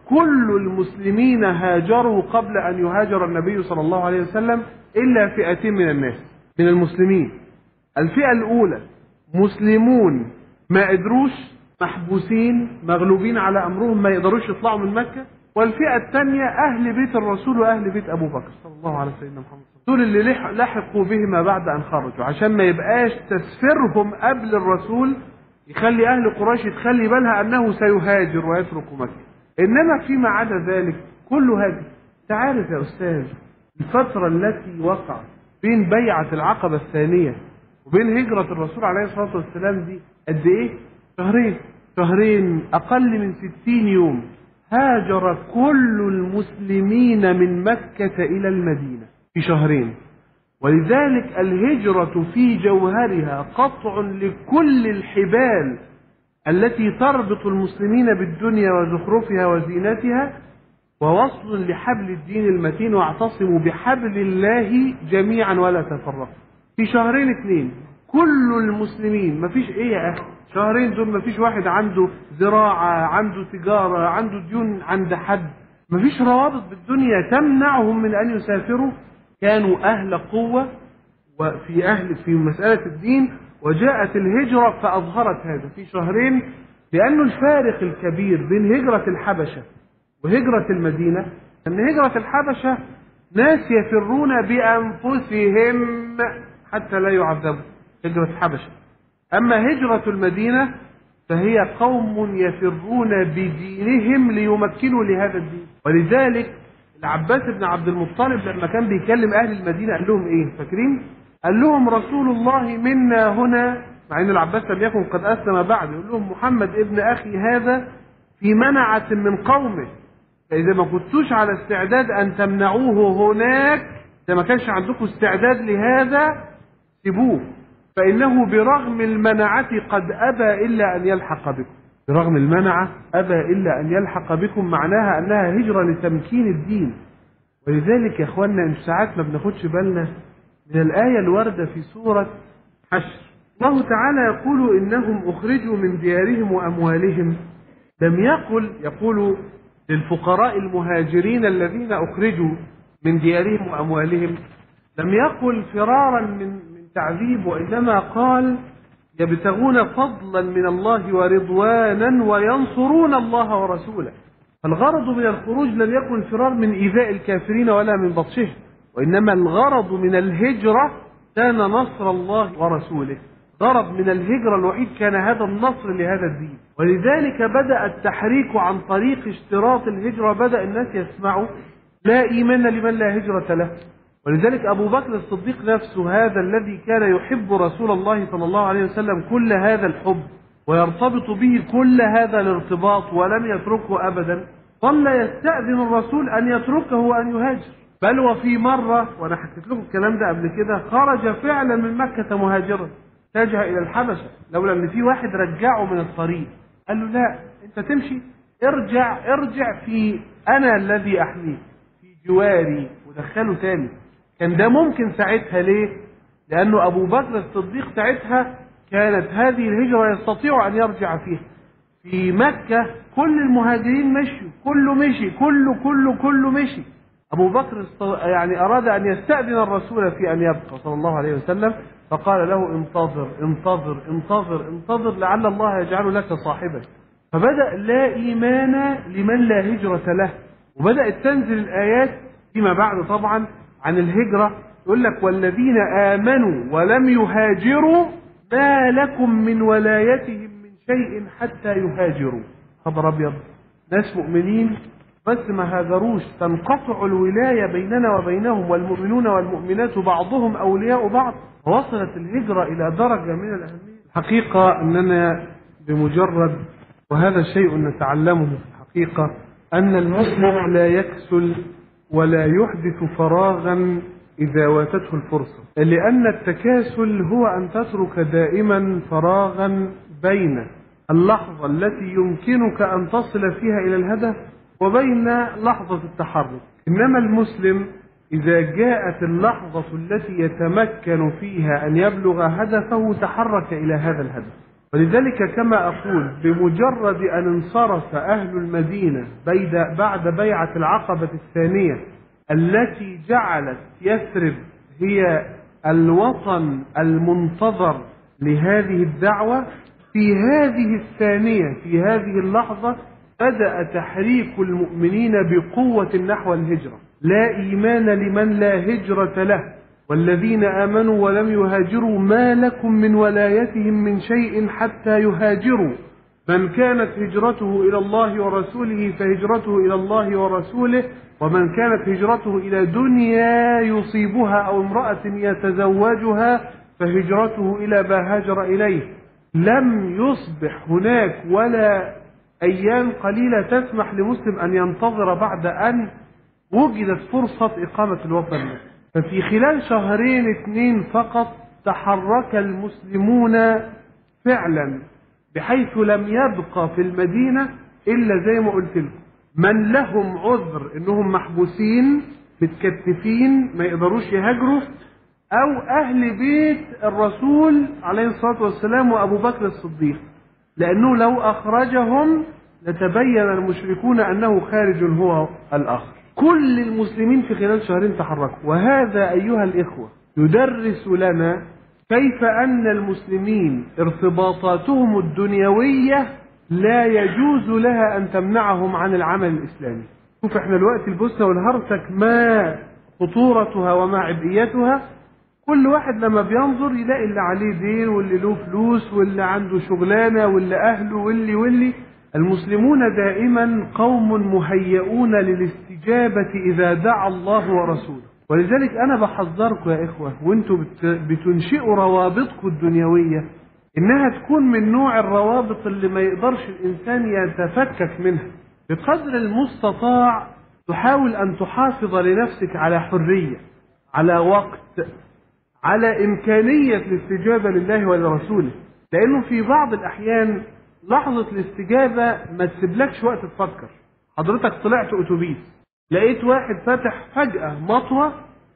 كل المسلمين هاجروا قبل أن يهاجر النبي صلى الله عليه وسلم إلا فئتين من الناس من المسلمين الفئة الأولى مسلمون ما قدروش محبوسين مغلوبين على أمرهم ما يقدروش يطلعوا من مكة والفئة الثانية أهل بيت الرسول وأهل بيت أبو بكر صلى الله على سيدنا محمد دول اللي لح- لحقوا بهما بعد أن خرجوا عشان ما يبقاش تسفيرهم قبل الرسول يخلي أهل قريش تخلي بالها أنه سيهاجر ويترك مكة إنما فيما عدا ذلك كل هذا تعرف يا أستاذ الفترة التي وقعت بين بيعة العقبة الثانية وبين هجرة الرسول عليه الصلاة والسلام دي قد إيه؟ شهرين شهرين أقل من ستين يوم هاجر كل المسلمين من مكة إلى المدينة في شهرين ولذلك الهجرة في جوهرها قطع لكل الحبال التي تربط المسلمين بالدنيا وزخرفها وزينتها ووصل لحبل الدين المتين واعتصموا بحبل الله جميعا ولا تفرقوا في شهرين اثنين كل المسلمين مفيش ايه يا اخي شهرين دول مفيش واحد عنده زراعة عنده تجارة عنده ديون عند حد مفيش روابط بالدنيا تمنعهم من ان يسافروا كانوا اهل قوة وفي أهل في مسألة الدين وجاءت الهجرة فأظهرت هذا في شهرين لأنه الفارق الكبير بين هجرة الحبشة وهجرة المدينة أن هجرة الحبشة ناس يفرون بأنفسهم حتى لا يعذبوا هجرة الحبشة أما هجرة المدينة فهي قوم يفرون بدينهم ليمكنوا لهذا الدين ولذلك العباس بن عبد المطلب لما كان بيكلم أهل المدينة قال لهم إيه فاكرين قال لهم رسول الله منا هنا مع ان العباس لم يكن قد اسلم بعد يقول لهم محمد ابن اخي هذا في منعة من قومه فاذا ما كنتوش على استعداد ان تمنعوه هناك اذا ما كانش عندكم استعداد لهذا سيبوه فانه برغم المنعة قد ابى الا ان يلحق بكم برغم المنعة ابى الا ان يلحق بكم معناها انها هجرة لتمكين الدين ولذلك يا اخوانا ان ساعات ما بناخدش بالنا من الآية الواردة في سورة حشر الله تعالى يقول إنهم أخرجوا من ديارهم وأموالهم لم يقل يقول للفقراء المهاجرين الذين أخرجوا من ديارهم وأموالهم لم يقل فرارا من من تعذيب وإنما قال يبتغون فضلا من الله ورضوانا وينصرون الله ورسوله فالغرض من الخروج لم يكن الفرار من إيذاء الكافرين ولا من بطشهم وإنما الغرض من الهجرة كان نصر الله ورسوله غرض من الهجرة الوحيد كان هذا النصر لهذا الدين ولذلك بدأ التحريك عن طريق اشتراط الهجرة بدأ الناس يسمعوا لا إيمان لمن لا هجرة له ولذلك أبو بكر الصديق نفسه هذا الذي كان يحب رسول الله صلى الله عليه وسلم كل هذا الحب ويرتبط به كل هذا الارتباط ولم يتركه أبدا ظل يستأذن الرسول أن يتركه وأن يهاجر بل وفي مرة وأنا حكيت لكم الكلام ده قبل كده خرج فعلا من مكة مهاجرا اتجه إلى الحبشة لولا أن في واحد رجعه من الطريق قال له لا أنت تمشي ارجع ارجع في أنا الذي أحميك في جواري ودخله تاني كان ده ممكن ساعتها ليه؟ لأنه أبو بكر الصديق ساعتها كانت هذه الهجرة يستطيع أن يرجع فيها في مكة كل المهاجرين مشوا كله مشي كله كله كله مشي أبو بكر است- يعني أراد أن يستأذن الرسول في أن يبقى صلى الله عليه وسلم فقال له انتظر انتظر انتظر انتظر لعل الله يجعل لك صاحبا فبدأ لا إيمان لمن لا هجرة له وبدأت تنزل الآيات فيما بعد طبعا عن الهجرة يقول لك والذين آمنوا ولم يهاجروا ما لكم من ولايتهم من شيء حتى يهاجروا خبر أبيض ناس مؤمنين بس ما هاجروش تنقطع الولاية بيننا وبينهم والمؤمنون والمؤمنات بعضهم أولياء بعض وصلت الهجرة إلى درجة من الأهمية الحقيقة أننا بمجرد وهذا شيء نتعلمه في الحقيقة أن المسلم لا يكسل ولا يحدث فراغا إذا واتته الفرصة لأن التكاسل هو أن تترك دائما فراغا بين اللحظة التي يمكنك أن تصل فيها إلى الهدف وبين لحظة التحرك إنما المسلم إذا جاءت اللحظة التي يتمكن فيها أن يبلغ هدفه تحرك إلى هذا الهدف ولذلك كما أقول بمجرد أن انصرف أهل المدينة بيد- بعد بيعة العقبة الثانية التي جعلت يثرب هي الوطن المنتظر لهذه الدعوة في هذه الثانية في هذه اللحظة بدأ تحريك المؤمنين بقوة نحو الهجرة لا إيمان لمن لا هجرة له والذين آمنوا ولم يهاجروا ما لكم من ولايتهم من شيء حتى يهاجروا من كانت هجرته إلى الله ورسوله فهجرته إلى الله ورسوله ومن كانت هجرته إلى دنيا يصيبها أو امرأة يتزوجها فهجرته إلى ما هاجر إليه لم يصبح هناك ولا أيام قليلة تسمح لمسلم أن ينتظر بعد أن وجدت فرصة إقامة الوطن له. ففي خلال شهرين اثنين فقط تحرك المسلمون فعلا بحيث لم يبقى في المدينة إلا زي ما قلت لكم من لهم عذر إنهم محبوسين متكتفين ما يقدروش يهاجروا أو أهل بيت الرسول عليه الصلاة والسلام وأبو بكر الصديق لأنه لو أخرجهم لتبين المشركون أنه خارج هو الآخر كل المسلمين في خلال شهرين تحركوا وهذا أيها الإخوة يدرس لنا كيف أن المسلمين ارتباطاتهم الدنيوية لا يجوز لها أن تمنعهم عن العمل الإسلامي شوف احنا الوقت البوسنة والهرسك ما خطورتها وما عبئيتها كل واحد لما بينظر يلاقي اللي عليه دين واللي له فلوس واللي عنده شغلانه واللي اهله واللي واللي المسلمون دائما قوم مهيئون للاستجابه اذا دعا الله ورسوله ولذلك انا بحذركم يا اخوه وانتم بت- بتنشئوا روابطكم الدنيويه انها تكون من نوع الروابط اللي ما يقدرش الانسان يتفكك منها بقدر المستطاع تحاول ان تحافظ لنفسك على حريه على وقت على إمكانية الاستجابة لله ولرسوله لأنه في بعض الأحيان لحظة الاستجابة ما تسيبلكش وقت تفكر حضرتك طلعت أتوبيس لقيت واحد فاتح فجأة مطوة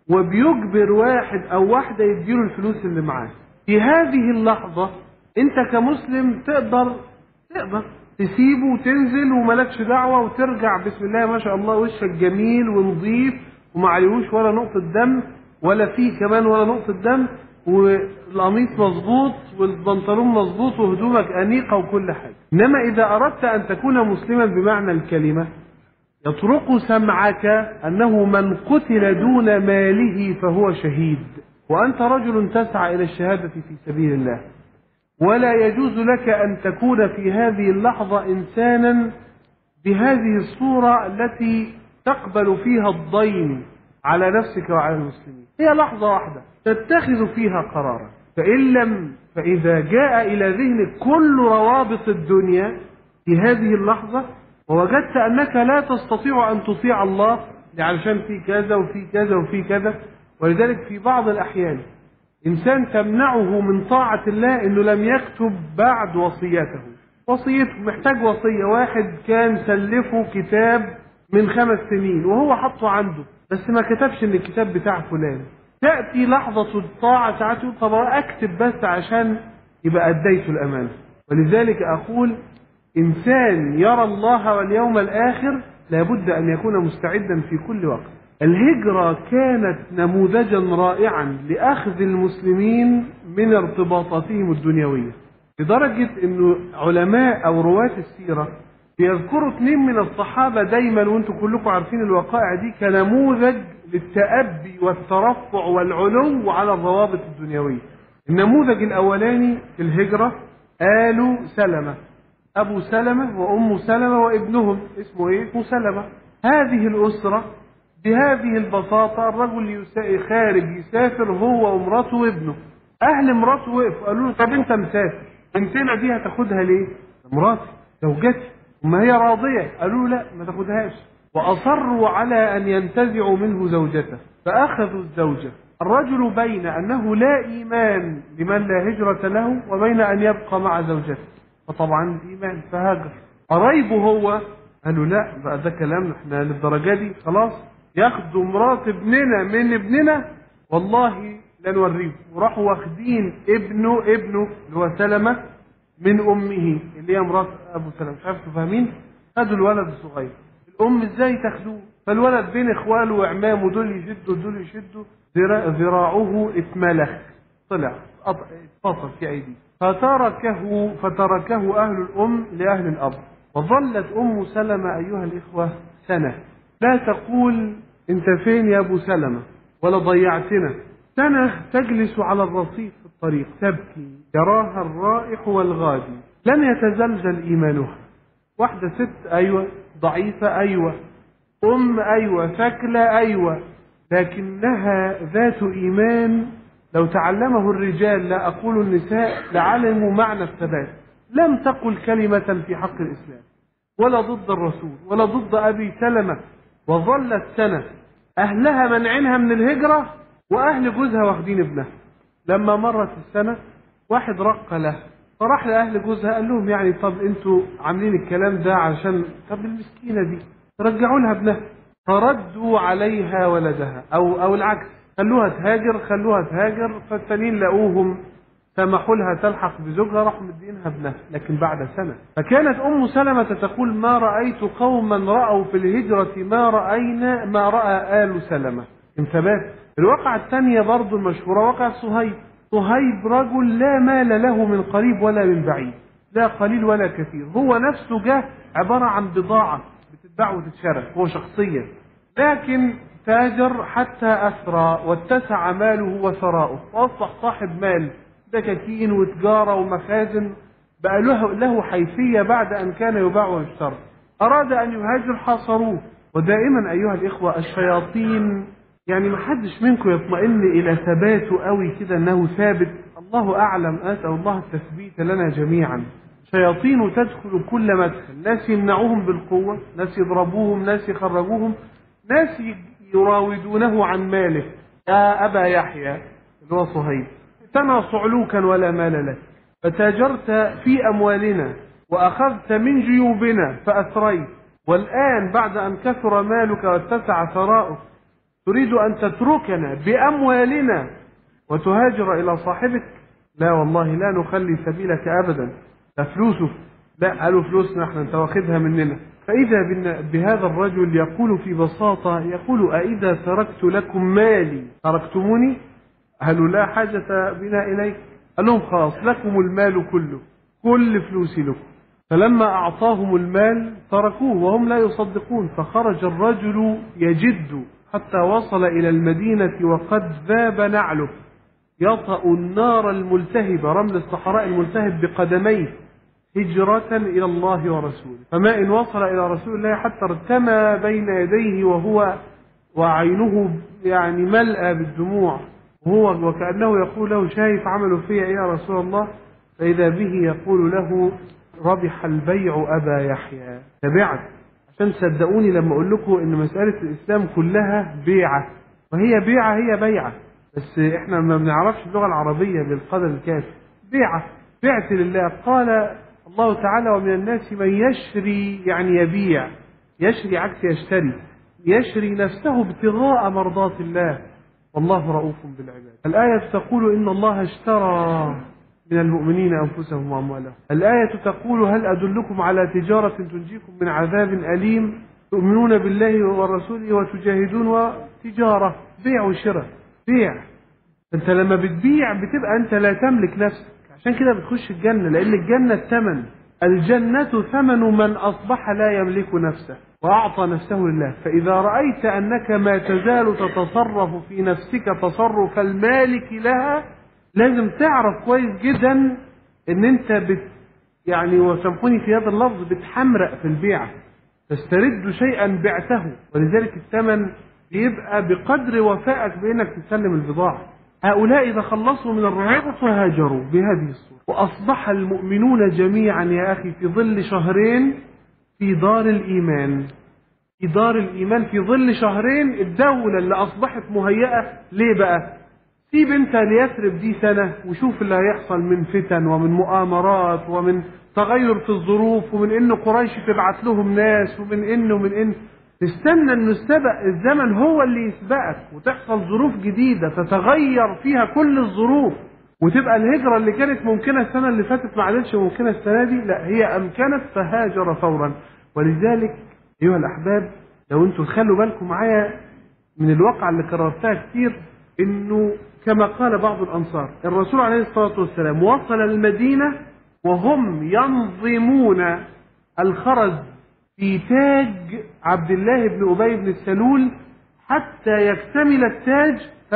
وبيجبر واحد أو واحدة يديله الفلوس اللي معاه في هذه اللحظة أنت كمسلم تقدر تقدر تسيبه وتنزل وملكش دعوة وترجع بسم الله ما شاء الله وشك جميل ونظيف وما عليهوش ولا نقطة دم ولا فيه كمان ولا نقطة دم والقميص مظبوط والبنطلون مظبوط وهدومك أنيقة وكل حاجة إنما إذا أردت أن تكون مسلما بمعنى الكلمة يطرق سمعك أنه من قتل دون ماله فهو شهيد وأنت رجل تسعى إلى الشهادة في سبيل الله ولا يجوز لك أن تكون في هذه اللحظة إنسانا بهذه الصورة التي تقبل فيها الضيم على نفسك وعلى المسلمين هي لحظة واحدة تتخذ فيها قرارا فإن لم فإذا جاء إلى ذهنك كل روابط الدنيا في هذه اللحظة ووجدت أنك لا تستطيع أن تطيع الله علشان في كذا وفي كذا وفي كذا ولذلك في بعض الأحيان إنسان تمنعه من طاعة الله إنه لم يكتب بعد وصيته وصيته محتاج وصية واحد كان سلفه كتاب من خمس سنين وهو حطه عنده بس ما كتبش ان الكتاب بتاع فلان تأتي لحظة الطاعة ساعات يقول طب أكتب بس عشان يبقى أديت الأمانة ولذلك أقول إنسان يرى الله واليوم الآخر لابد أن يكون مستعدا في كل وقت الهجرة كانت نموذجا رائعا لأخذ المسلمين من ارتباطاتهم الدنيوية لدرجة أنه علماء أو رواة السيرة بيذكروا اثنين من الصحابة دايما وانتم كلكم عارفين الوقائع دي كنموذج للتأبي والترفع والعلو على الروابط الدنيوية النموذج الأولاني في الهجرة آل سلمة أبو سلمة وأم سلمة وابنهم اسمه إيه؟ اسمه سلمة هذه الأسرة بهذه البساطة الرجل يسا- خارج يسافر هو ومراته وابنه أهل مراته وقفوا قالوا له طب أنت مسافر بنتنا دي هتاخدها ليه؟ مراتي زوجتي وما هي راضية قالوا له لا ما تاخدهاش وأصروا على أن ينتزعوا منه زوجته فأخذوا الزوجة الرجل بين أنه لا إيمان لمن لا هجرة له وبين أن يبقى مع زوجته فطبعا الإيمان فهاجر قرايبه هو قالوا لا بقى ده كلام احنا للدرجة دي خلاص ياخدوا مرات ابننا من ابننا والله لا نوريه وراحوا واخدين ابنه ابنه اللي هو سلمة من أمه اللي هي مرات أبو سلمة مش عارف فاهمين خدوا الولد الصغير الأم إزاي تاخدوه فالولد بين إخواله وعمامه دول يشدوا دول يشدوا ذرا- ذراعه اتملخ طلع اتقط- اتفصل في أيديه فتركه فتركه أهل الأم لأهل الأب وظلت أم سلمة أيها الإخوة سنة لا تقول أنت فين يا أبو سلمة ولا ضيعتنا سنة تجلس على الرصيف في الطريق تبكي يراها الرائح والغادي لم يتزلزل إيمانها واحدة ست أيوة ضعيفة أيوة أم أيوة ثكلة أيوة لكنها ذات إيمان لو تعلمه الرجال لا أقول النساء لعلموا معنى الثبات لم تقل كلمة في حق الإسلام ولا ضد الرسول ولا ضد أبي سلمة وظلت سنة أهلها منعينها من الهجرة وأهل جوزها واخدين ابنها لما مرت السنة واحد رق له فراح لأهل جوزها قال لهم يعني طب انتوا عاملين الكلام ده عشان طب المسكينة دي رجعوا لها ابنها فردوا عليها ولدها أو أو العكس خلوها تهاجر خلوها تهاجر فالتانيين لقوهم سمحوا لها تلحق بزوجها راحوا مدينها ابنها لكن بعد سنة فكانت أم سلمة تقول ما رأيت قوما رأوا في الهجرة ما رأينا ما رأى آل سلمة من ثبات الواقعة الثانية برضو المشهورة واقع صهيب صهيب رجل لا مال له من قريب ولا من بعيد لا قليل ولا كثير هو نفسه جه عبارة عن بضاعة بتتباع وتتشرى هو شخصيا لكن تاجر حتى أسرى واتسع ماله وثراؤه وأصبح صاحب مال دكاكين وتجارة ومخازن بقى له, له حيثية بعد أن كان يباع ويشترى أراد أن يهاجر حاصروه ودائما أيها الإخوة الشياطين يعني ما حدش منكم يطمئن إلى ثباته قوي كده أنه ثابت الله أعلم أسأل الله التثبيت لنا جميعا شياطين تدخل كل مدخل ناس يمنعوهم بالقوة ناس يضربوهم ناس يخرجوهم ناس يراودونه عن ماله يا أبا يحيى اللي هو صهيب ائتنا صعلوكا ولا مال لك فتاجرت في أموالنا وأخذت من جيوبنا فأثريت والآن بعد أن كثر مالك واتسع ثراؤك تريد أن تتركنا بأموالنا وتهاجر إلى صاحبك لا والله لا نخلي سبيلك أبدا ده فلوسه لا قالوا فلوسنا احنا انت واخدها مننا فإذا بن- بهذا الرجل يقول في بساطة يقول أإذا تركت لكم مالي تركتموني هل لا حاجة بنا إليك قال لهم خلاص لكم المال كله كل فلوسي لكم فلما أعطاهم المال تركوه وهم لا يصدقون فخرج الرجل يجد حتى وصل إلى المدينة وقد ذاب نعله يطأ النار الملتهبة رمل الصحراء الملتهب بقدميه هجرة إلى الله ورسوله فما إن وصل إلى رسول الله حتى ارتمى بين يديه وهو وعينه يعني ملأى بالدموع وهو وكأنه يقول له شايف عمله فيا إيه يا رسول الله فإذا به يقول له ربح البيع أبا يحيى تبعت عشان تصدقوني لما أقول لكم إن مسألة الإسلام كلها بيعة وهي بيعة هي بيعة بس إحنا ما بنعرفش اللغة العربية بالقدر الكافي بيعة بعت لله قال الله تعالى ومن الناس من يشري يعني يبيع يشري عكس يشتري يشري نفسه ابتغاء مرضات الله والله رؤوف بالعباد الآية تقول إن الله اشترى من المؤمنين أنفسهم وأموالهم الآية تقول هل أدلكم على تجارة تنجيكم من عذاب أليم تؤمنون بالله ورسوله وتجاهدون وتجارة بيع وشراء بيع انت لما بتبيع بتبقى انت لا تملك نفسك عشان كده بتخش الجنة لأن الجنة الثمن الجنة ثمن من أصبح لا يملك نفسه وأعطى نفسه لله فإذا رأيت أنك ما تزال تتصرف في نفسك تصرف المالك لها لازم تعرف كويس جدا ان انت بت يعني وسامحوني في هذا اللفظ بتحمرق في البيع تسترد شيئا بعته ولذلك الثمن بيبقى بقدر وفائك بانك تسلم البضاعه هؤلاء إذا خلصوا من الرعاية فهاجروا بهذه الصورة وأصبح المؤمنون جميعا يا أخي في ظل شهرين في دار الإيمان في دار الإيمان في ظل شهرين الدولة اللي أصبحت مهيئة ليه بقى سيب انت ليثرب دي سنة وشوف اللي هيحصل من فتن ومن مؤامرات ومن تغير في الظروف ومن ان قريش تبعت لهم ناس ومن ان ومن ان تستنى انه السبق الزمن هو اللي يسبقك وتحصل ظروف جديدة تتغير فيها كل الظروف وتبقى الهجرة اللي كانت ممكنة السنة اللي فاتت ما عادتش ممكنة السنة دي لا هي أمكنت فهاجر فورا ولذلك أيها الأحباب لو أنتم خلوا بالكم معايا من الواقع اللي كررتها كتير إنه كما قال بعض الأنصار الرسول عليه الصلاة والسلام وصل المدينة وهم ينظمون الخرز في تاج عبد الله بن أبي بن السلول حتى يكتمل التاج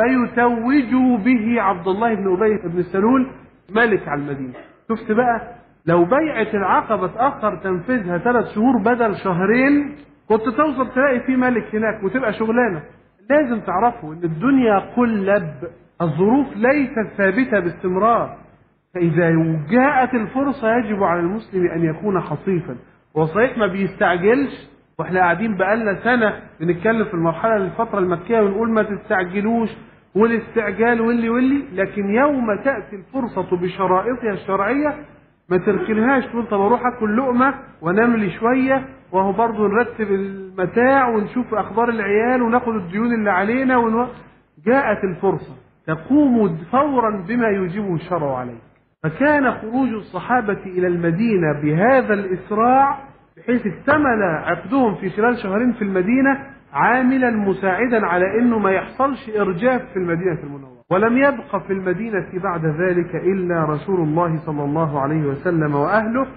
فيتوجوا به عبد الله بن أبي بن السلول ملك على المدينة شفت بقى لو بيعة العقبة اتأخر تنفيذها ثلاث شهور بدل شهرين كنت توصل تلاقي في ملك هناك وتبقى شغلانة لازم تعرفوا ان الدنيا قلب الظروف ليست ثابتة باستمرار فإذا جاءت الفرصة يجب على المسلم أن يكون حصيفا هو صحيح ما بيستعجلش واحنا قاعدين بقالنا سنة بنتكلم في المرحلة الفترة المكية ونقول ما تستعجلوش والاستعجال واللي واللي لكن يوم تأتي الفرصة بشرائطها الشرعية ما تركنهاش تقول طب اروح اكل لقمة وانام لي شوية وهو برضه نرتب المتاع ونشوف اخبار العيال وناخد الديون اللي علينا ونو... جاءت الفرصة تقوم فورا بما يوجبه الشرع عليك فكان خروج الصحابة إلى المدينة بهذا الإسراع بحيث اكتمل عقدهم في خلال شهرين في المدينة عاملا مساعدا على انه ما يحصلش ارجاف في المدينة المنورة ولم يبق في المدينة بعد ذلك الا رسول الله صلى الله عليه وسلم واهله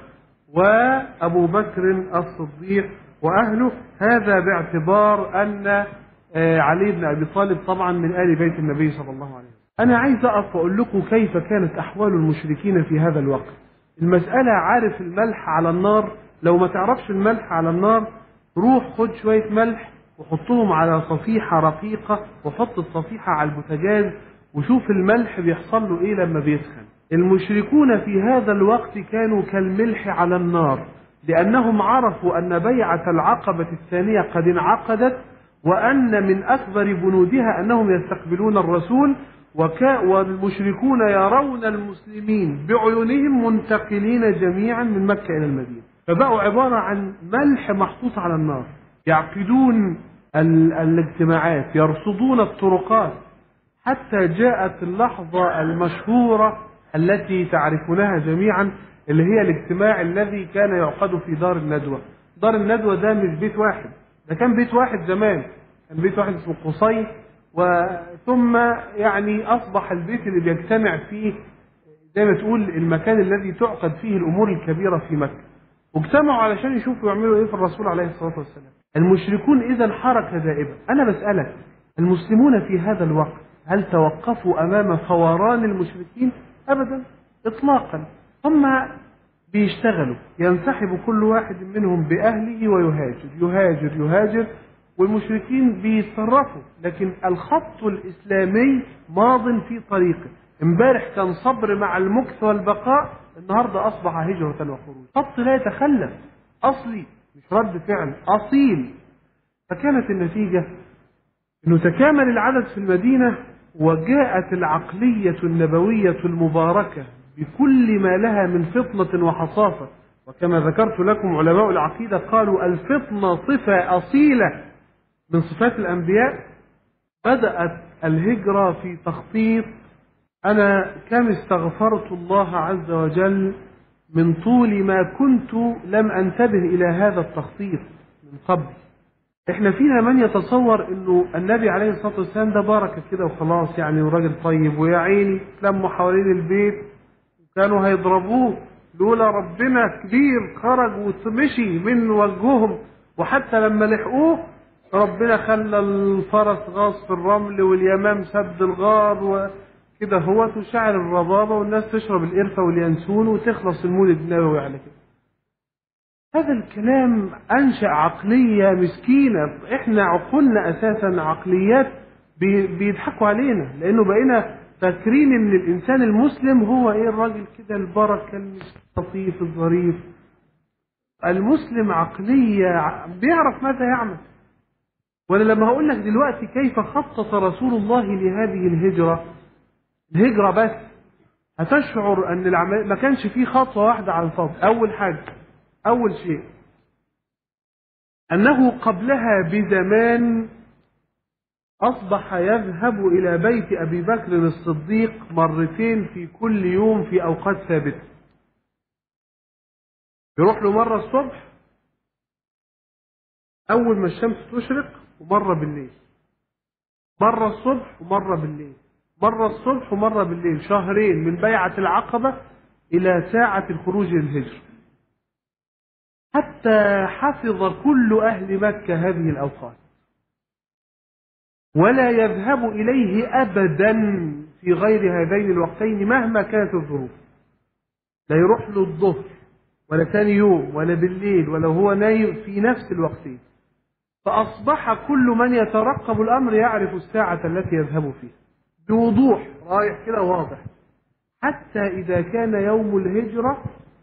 وابو بكر الصديق واهله هذا باعتبار ان علي بن ابي طالب طبعا من ال بيت النبي صلى الله عليه وسلم انا عايز اقف واقول لكم كيف كانت احوال المشركين في هذا الوقت المسألة عارف الملح على النار لو ما تعرفش الملح على النار روح خد شوية ملح وحطهم على صفيحة رقيقة وحط الصفيحة على البوتاجاز وشوف الملح بيحصل له ايه لما بيسخن المشركون في هذا الوقت كانوا كالملح على النار لأنهم عرفوا أن بيعة العقبة الثانية قد انعقدت وأن من أكبر بنودها أنهم يستقبلون الرسول وكا والمشركون يرون المسلمين بعيونهم منتقلين جميعا من مكة إلى المدينة فبقوا عبارة عن ملح محطوط على النار يعقدون ال- الاجتماعات يرصدون الطرقات حتى جاءت اللحظة المشهورة التي تعرفونها جميعا اللي هي الاجتماع الذي كان يعقد في دار الندوة دار الندوة ده مش بيت واحد ده كان بيت واحد زمان كان بيت واحد اسمه قصي وثم يعني أصبح البيت اللي بيجتمع فيه زي ما تقول المكان الذي تعقد فيه الأمور الكبيرة في مكة واجتمعوا علشان يشوفوا يعملوا ايه في الرسول عليه الصلاة والسلام المشركون إذا حركة دائبة أنا بسألك المسلمون في هذا الوقت هل توقفوا أمام فوران المشركين أبدا إطلاقا هم بيشتغلوا ينسحب كل واحد منهم بأهله ويهاجر يهاجر يهاجر والمشركين بيتصرفوا لكن الخط الإسلامي ماض في طريقه امبارح كان صبر مع المكث والبقاء النهاردة أصبح هجرة وخروج خط لا يتخلف أصلي مش رد فعل أصيل فكانت النتيجة أنه تكامل العدد في المدينة وجاءت العقلية النبوية المباركة بكل ما لها من فطنة وحصافة وكما ذكرت لكم علماء العقيدة قالوا الفطنة صفة أصيلة من صفات الأنبياء بدأت الهجرة في تخطيط أنا كم استغفرت الله عز وجل من طول ما كنت لم أنتبه إلى هذا التخطيط من قبل احنا فينا من يتصور انه النبي عليه الصلاه والسلام ده بركه كده وخلاص يعني وراجل طيب ويا عيني لموا حوالين البيت وكانوا هيضربوه لولا ربنا كبير خرج ومشي من وجههم وحتى لما لحقوه ربنا خلى الفرس غاص في الرمل واليمام سد الغار وكده هو وشعر الربابه والناس تشرب القرفه واليانسون وتخلص المولد النبوي على كده هذا الكلام أنشأ عقلية مسكينة إحنا عقولنا أساسا عقليات بي- بيضحكوا علينا لأنه بقينا فاكرين إن الإنسان المسلم هو إيه الراجل كده البركة اللطيف الظريف المسلم عقلية ع- بيعرف ماذا يعمل وأنا لما هقول لك دلوقتي كيف خطط رسول الله لهذه الهجرة الهجرة بس هتشعر أن العمل ما كانش فيه خطوة واحدة على الفاضي أول حاجة أول شيء أنه قبلها بزمان أصبح يذهب إلى بيت أبي بكر الصديق مرتين في كل يوم في أوقات ثابتة يروح له مرة الصبح أول ما الشمس تشرق ومرة بالليل مرة الصبح ومرة بالليل مرة الصبح ومرة بالليل شهرين من بيعة العقبة إلى ساعة الخروج للهجرة حتى حفظ كل أهل مكة هذه الأوقات ولا يذهب إليه أبدا في غير هذين الوقتين مهما كانت الظروف لا يروح له الظهر ولا ثاني يوم ولا بالليل ولا هو نايم في نفس الوقتين فأصبح كل من يترقب الأمر يعرف الساعة التي يذهب فيها بوضوح رايح كده واضح حتى إذا كان يوم الهجرة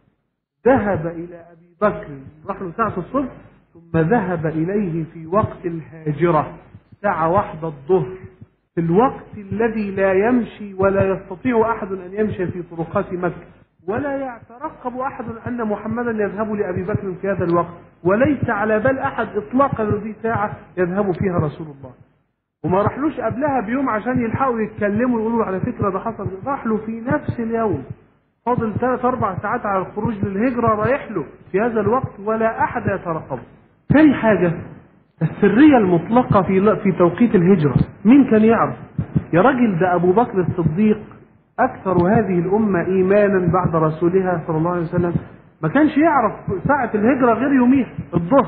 ذهب إلى أبي بكر راح له ساعة الصبح ثم ذهب إليه في وقت الهاجرة الساعة واحدة الظهر في الوقت الذي لا يمشي ولا يستطيع أحد أن يمشي في طرقات مكة ولا يترقب أحد أن محمدا يذهب لأبي بكر في هذا الوقت وليس على بال أحد إطلاقا هذه ساعة يذهب فيها رسول الله وما راحلوش قبلها بيوم عشان يلحقوا يتكلموا ويقولوا على فكرة ده حصل راح له في نفس اليوم فاضل ثلاث أربع ساعات على الخروج للهجرة رايح له في هذا الوقت ولا أحد يترقبه ثاني حاجة السرية المطلقة في في توقيت الهجرة مين كان يعرف يا راجل ده أبو بكر الصديق أكثر هذه الأمة إيمانا بعد رسولها صلى الله عليه وسلم ما كانش يعرف ساعة الهجرة غير يوميها الظهر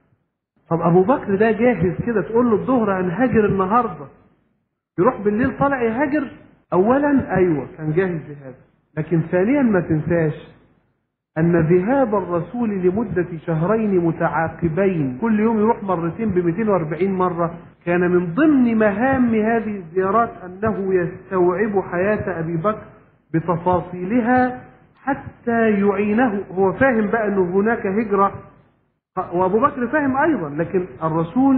طب أبو بكر ده جاهز كده تقول له الظهر هنهاجر النهاردة يروح بالليل طالع يهاجر أولا أيوة كان جاهز لهذا لكن ثانيا ما تنساش أن ذهاب الرسول لمدة شهرين متعاقبين كل يوم يروح مرتين ب 240 مرة كان من ضمن مهام هذه الزيارات أنه يستوعب حياة أبي بكر بتفاصيلها حتى يعينه هو فاهم بقى أنه هناك هجرة وأبو بكر فاهم أيضا لكن الرسول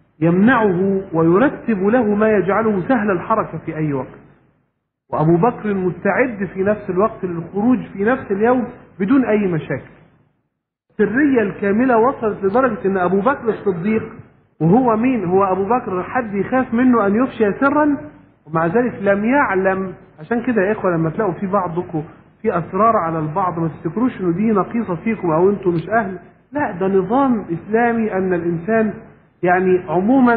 يمنعه ويرتب له ما يجعله سهل الحركة في أي وقت وأبو بكر مستعد في نفس الوقت للخروج في نفس اليوم بدون أي مشاكل السرية الكاملة وصلت لدرجة أن أبو بكر الصديق وهو مين هو أبو بكر حد يخاف منه أن يفشي سرا ومع ذلك لم يعلم عشان كده يا إخوة لما تلاقوا في بعضكم في أسرار على البعض ما تفتكروش إنه دي نقيصة فيكم أو أنتم مش أهل لا ده نظام إسلامي أن الإنسان يعني عموما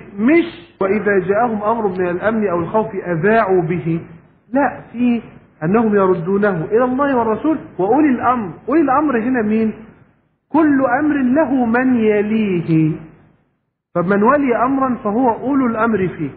مش وإذا جاءهم أمر من الأمن أو الخوف أذاعوا به لا في أنهم يردونه إلى الله والرسول وأولي الأمر أولي الأمر هنا مين كل أمر له من يليه فمن ولي أمرا فهو أولو الأمر فيه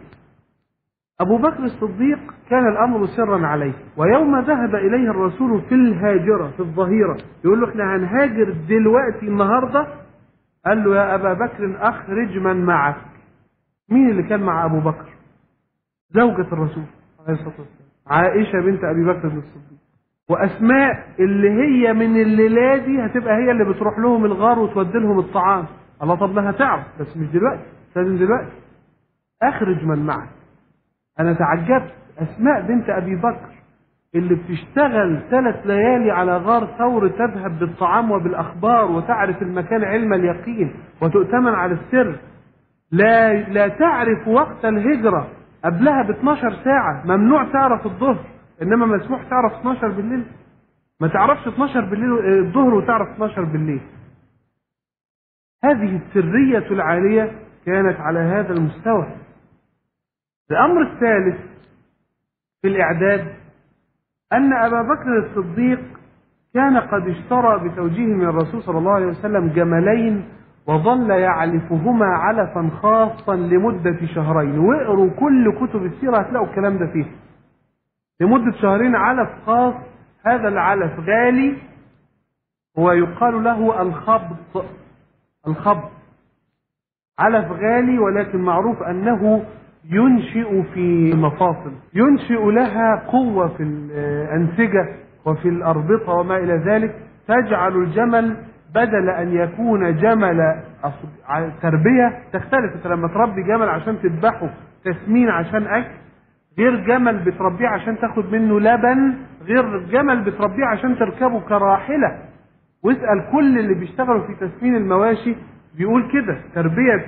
أبو بكر الصديق كان الأمر سرا عليه ويوم ذهب إليه الرسول في الهاجرة في الظهيرة يقول له احنا هنهاجر دلوقتي النهاردة قال له يا أبا بكر أخرج من معك مين اللي كان مع أبو بكر زوجة الرسول عليه الصلاة والسلام عائشة بنت أبي بكر الصديق وأسماء اللي هي من الليلة دي هتبقى هي اللي بتروح لهم الغار وتودي لهم الطعام الله طب ما هتعرف بس مش دلوقتي لازم دلوقتي أخرج من معك أنا تعجبت أسماء بنت أبي بكر اللي بتشتغل ثلاث ليالي على غار ثور تذهب بالطعام وبالأخبار وتعرف المكان علم اليقين وتؤتمن على السر لا لا تعرف وقت الهجرة قبلها ب 12 ساعة ممنوع تعرف الظهر إنما مسموح تعرف 12 بالليل ما تعرفش 12 بالليل الظهر وتعرف 12 بالليل هذه السرية العالية كانت على هذا المستوى الأمر الثالث في الإعداد أن أبا بكر الصديق كان قد اشترى بتوجيه من الرسول صلى الله عليه وسلم جملين وظل يعلفهما علفا خاصا لمدة شهرين واقروا كل كتب السيرة هتلاقوا الكلام ده فيه لمدة شهرين علف خاص هذا العلف غالي هو يقال له الخبط الخبط علف غالي ولكن معروف أنه ينشئ في المفاصل ينشئ لها قوة في الأنسجة وفي الأربطة وما إلى ذلك تجعل الجمل بدل أن يكون جمل تربية تختلف انت لما تربي جمل عشان تذبحه تسمين عشان أكل غير جمل بتربيه عشان تاخد منه لبن غير جمل بتربيه عشان تركبه كراحلة واسأل كل اللي بيشتغلوا في تسمين المواشي بيقول كده تربية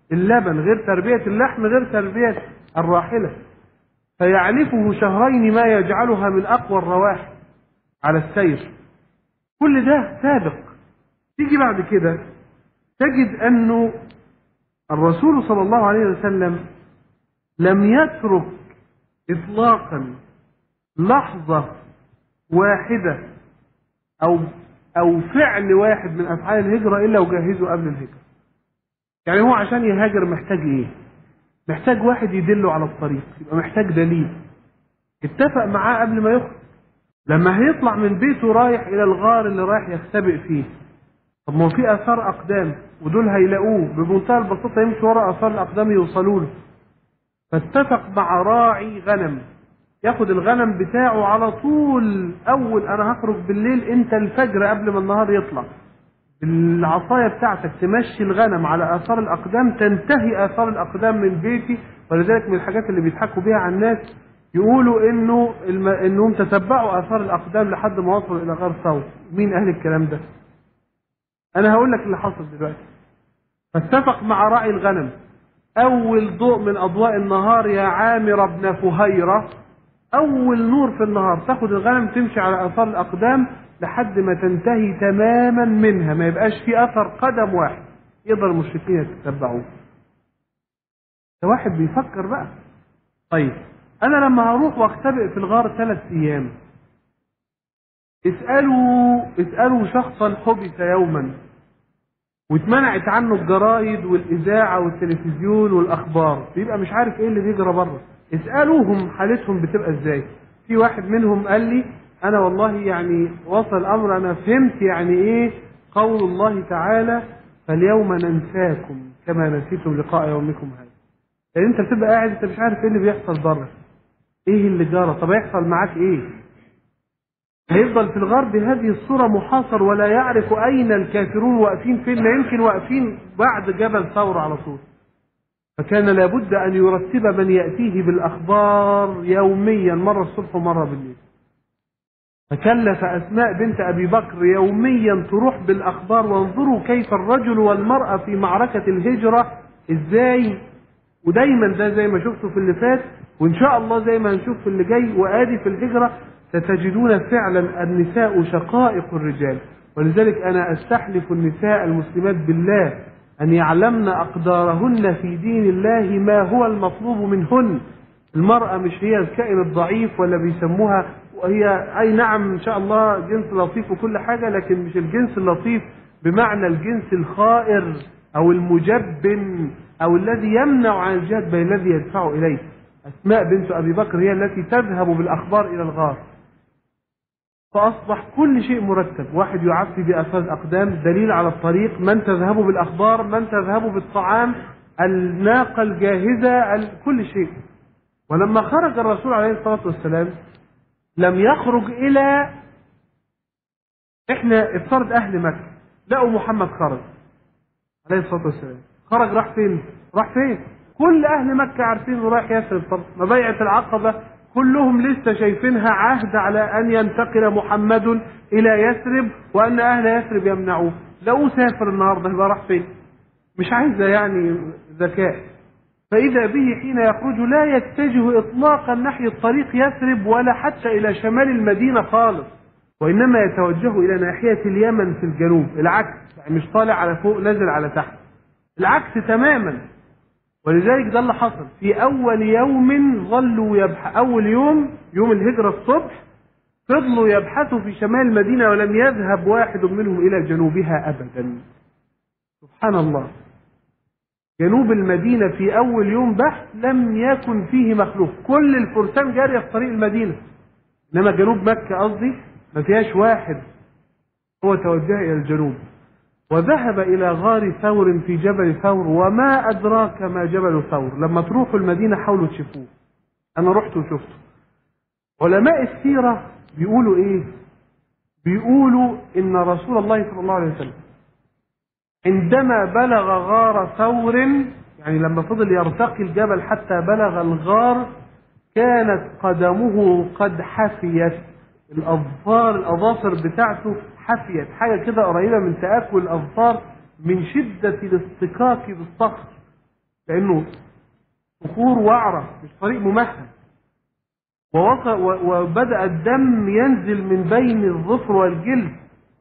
اللبن غير تربية اللحم غير تربية الراحلة فيعلفه شهرين ما يجعلها من أقوى الرواحل على السير كل ده سابق تيجي بعد كده تجد أنه الرسول صلى الله عليه وسلم لم يترك إطلاقا لحظة واحدة أو أو فعل واحد من أفعال الهجرة إلا وجهزه قبل الهجرة. يعني هو عشان يهاجر محتاج إيه؟ محتاج واحد يدله على الطريق، يبقى محتاج دليل. اتفق معاه قبل ما يخرج. لما هيطلع من بيته رايح إلى الغار اللي رايح يختبئ فيه. طب ما هو في آثار أقدام ودول هيلاقوه بمنتهى البساطة يمشي ورا آثار الأقدام يوصلوا له. فاتفق مع راعي غنم ياخد الغنم بتاعه على طول اول انا هخرج بالليل انت الفجر قبل ما النهار يطلع بالعصايه بتاعتك تمشي الغنم على اثار الاقدام تنتهي اثار الاقدام من بيتي ولذلك من الحاجات اللي بيضحكوا بيها على الناس يقولوا انه الم... انهم تتبعوا اثار الاقدام لحد ما وصلوا الى غار ثور مين اهل الكلام ده انا هقول لك اللي حصل دلوقتي فاتفق مع راعي الغنم اول ضوء من اضواء النهار يا عامر بن فهيره اول نور في النهار تاخد الغنم تمشي على اثار الاقدام لحد ما تنتهي تماما منها ما يبقاش في اثر قدم واحد يقدر المشركين يتتبعوه ده واحد بيفكر بقى طيب انا لما هروح واختبئ في الغار ثلاث ايام اسالوا اسالوا شخصا حبس يوما واتمنعت عنه الجرايد والاذاعه والتلفزيون والاخبار بيبقى مش عارف ايه اللي بيجرى بره اسالوهم حالتهم بتبقى ازاي في واحد منهم قال لي انا والله يعني وصل الامر انا فهمت يعني ايه قول الله تعالى فاليوم ننساكم كما نسيتم لقاء يومكم هذا يعني انت بتبقى قاعد انت مش عارف ايه اللي بيحصل بره ايه اللي جرى طب هيحصل معاك ايه هيفضل في الغار بهذه الصورة محاصر ولا يعرف أين الكافرون واقفين فين لا يمكن واقفين بعد جبل ثور على طول فكان لابد أن يرتب من يأتيه بالأخبار يوميا مرة الصبح ومرة بالليل فكلف أسماء بنت أبي بكر يوميا تروح بالأخبار وانظروا كيف الرجل والمرأة في معركة الهجرة إزاي ودايما ده زي ما شفتوا في اللي فات وإن شاء الله زي ما هنشوف في اللي جاي وآدي في الهجرة ستجدون فعلا النساء شقائق الرجال ولذلك أنا أستحلف النساء المسلمات بالله أن يعلمن أقدارهن في دين الله ما هو المطلوب منهن المرأة مش هي الكائن الضعيف ولا بيسموها وهي أي نعم إن شاء الله جنس لطيف وكل حاجة لكن مش الجنس اللطيف بمعنى الجنس الخائر أو المجبن أو الذي يمنع عن الجهاد بل الذي يدفعه إليه أسماء بنت أبي بكر هي التي تذهب بالأخبار إلى الغار فأصبح كل شيء مرتب واحد يعفي بأفاز أقدام دليل على الطريق من تذهب بالأخبار من تذهب بالطعام الناقة الجاهزة كل شيء ولما خرج الرسول عليه الصلاة والسلام لم يخرج إلى إحنا افترض أهل مكة لقوا محمد خرج عليه الصلاة والسلام خرج راح فين؟ راح فين؟ كل أهل مكة عارفين إنه رايح يثرب طب مبايعة العقبة كلهم لسه شايفينها عهد على أن ينتقل محمد إلى يثرب وأن أهل يثرب يمنعوه لو سافر النهاردة يبقى راح فين مش عايزة يعني ذكاء فإذا به حين يخرج لا يتجه إطلاقا ناحية طريق يثرب ولا حتى إلى شمال المدينة خالص وإنما يتوجه إلى ناحية اليمن في الجنوب العكس يعني مش طالع على فوق نازل على تحت العكس تماما ولذلك ده اللي حصل في اول يوم ظلوا يبحث اول يوم يوم الهجره الصبح فضلوا يبحثوا في شمال المدينه ولم يذهب واحد منهم الى جنوبها ابدا سبحان الله جنوب المدينه في اول يوم بحث لم يكن فيه مخلوق كل الفرسان جاريه في طريق المدينه انما جنوب مكه قصدي ما فيهاش واحد هو توجه الى الجنوب وذهب إلى غار ثور في جبل ثور وما أدراك ما جبل ثور لما تروحوا المدينة حاولوا تشوفوه أنا رحت وشفته علماء السيرة بيقولوا إيه بيقولوا إن رسول الله صلى الله عليه وسلم عندما بلغ غار ثور يعني لما فضل يرتقي الجبل حتى بلغ الغار كانت قدمه قد حفيت الأظفار الأظافر بتاعته حفيت حاجة كده قريبة من تآكل الأظفار من شدة الاصطكاك بالصخر كأنه صخور وعرة مش طريق ممهد ووصل و- وبدأ الدم ينزل من بين الظفر والجلد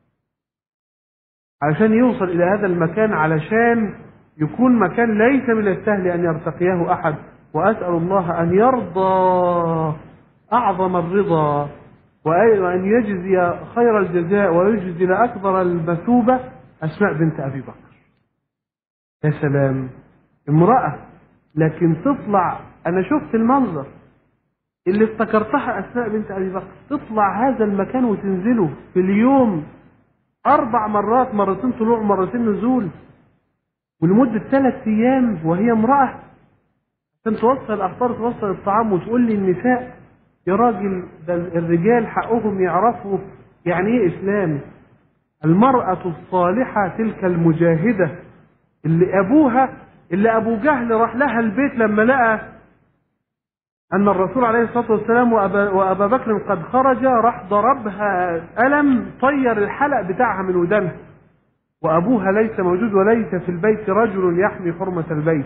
علشان يوصل إلى هذا المكان علشان يكون مكان ليس من السهل أن يرتقيه أحد وأسأل الله أن يرضى أعظم الرضا وأي- وأن يجزي خير الجزاء ويجزي أكبر المثوبة أسماء بنت أبي بكر يا سلام امرأة لكن تطلع أنا شفت المنظر اللي افتكرتها أسماء بنت أبي بكر تطلع هذا المكان وتنزله في اليوم أربع مرات مرتين طلوع مرتين نزول ولمدة ثلاث أيام وهي امرأة عشان توصل الأخبار توصل الطعام وتقول لي النساء يا راجل ده الرجال حقهم يعرفوا يعني إيه إسلام المرأة الصالحة تلك المجاهدة اللي أبوها اللي أبو جهل راح لها البيت لما لقى أن الرسول عليه الصلاة والسلام وأبا, وأبا بكر قد خرج راح ضربها ألم طير الحلق بتاعها من ودانها وأبوها ليس موجود وليس في البيت رجل يحمي حرمة البيت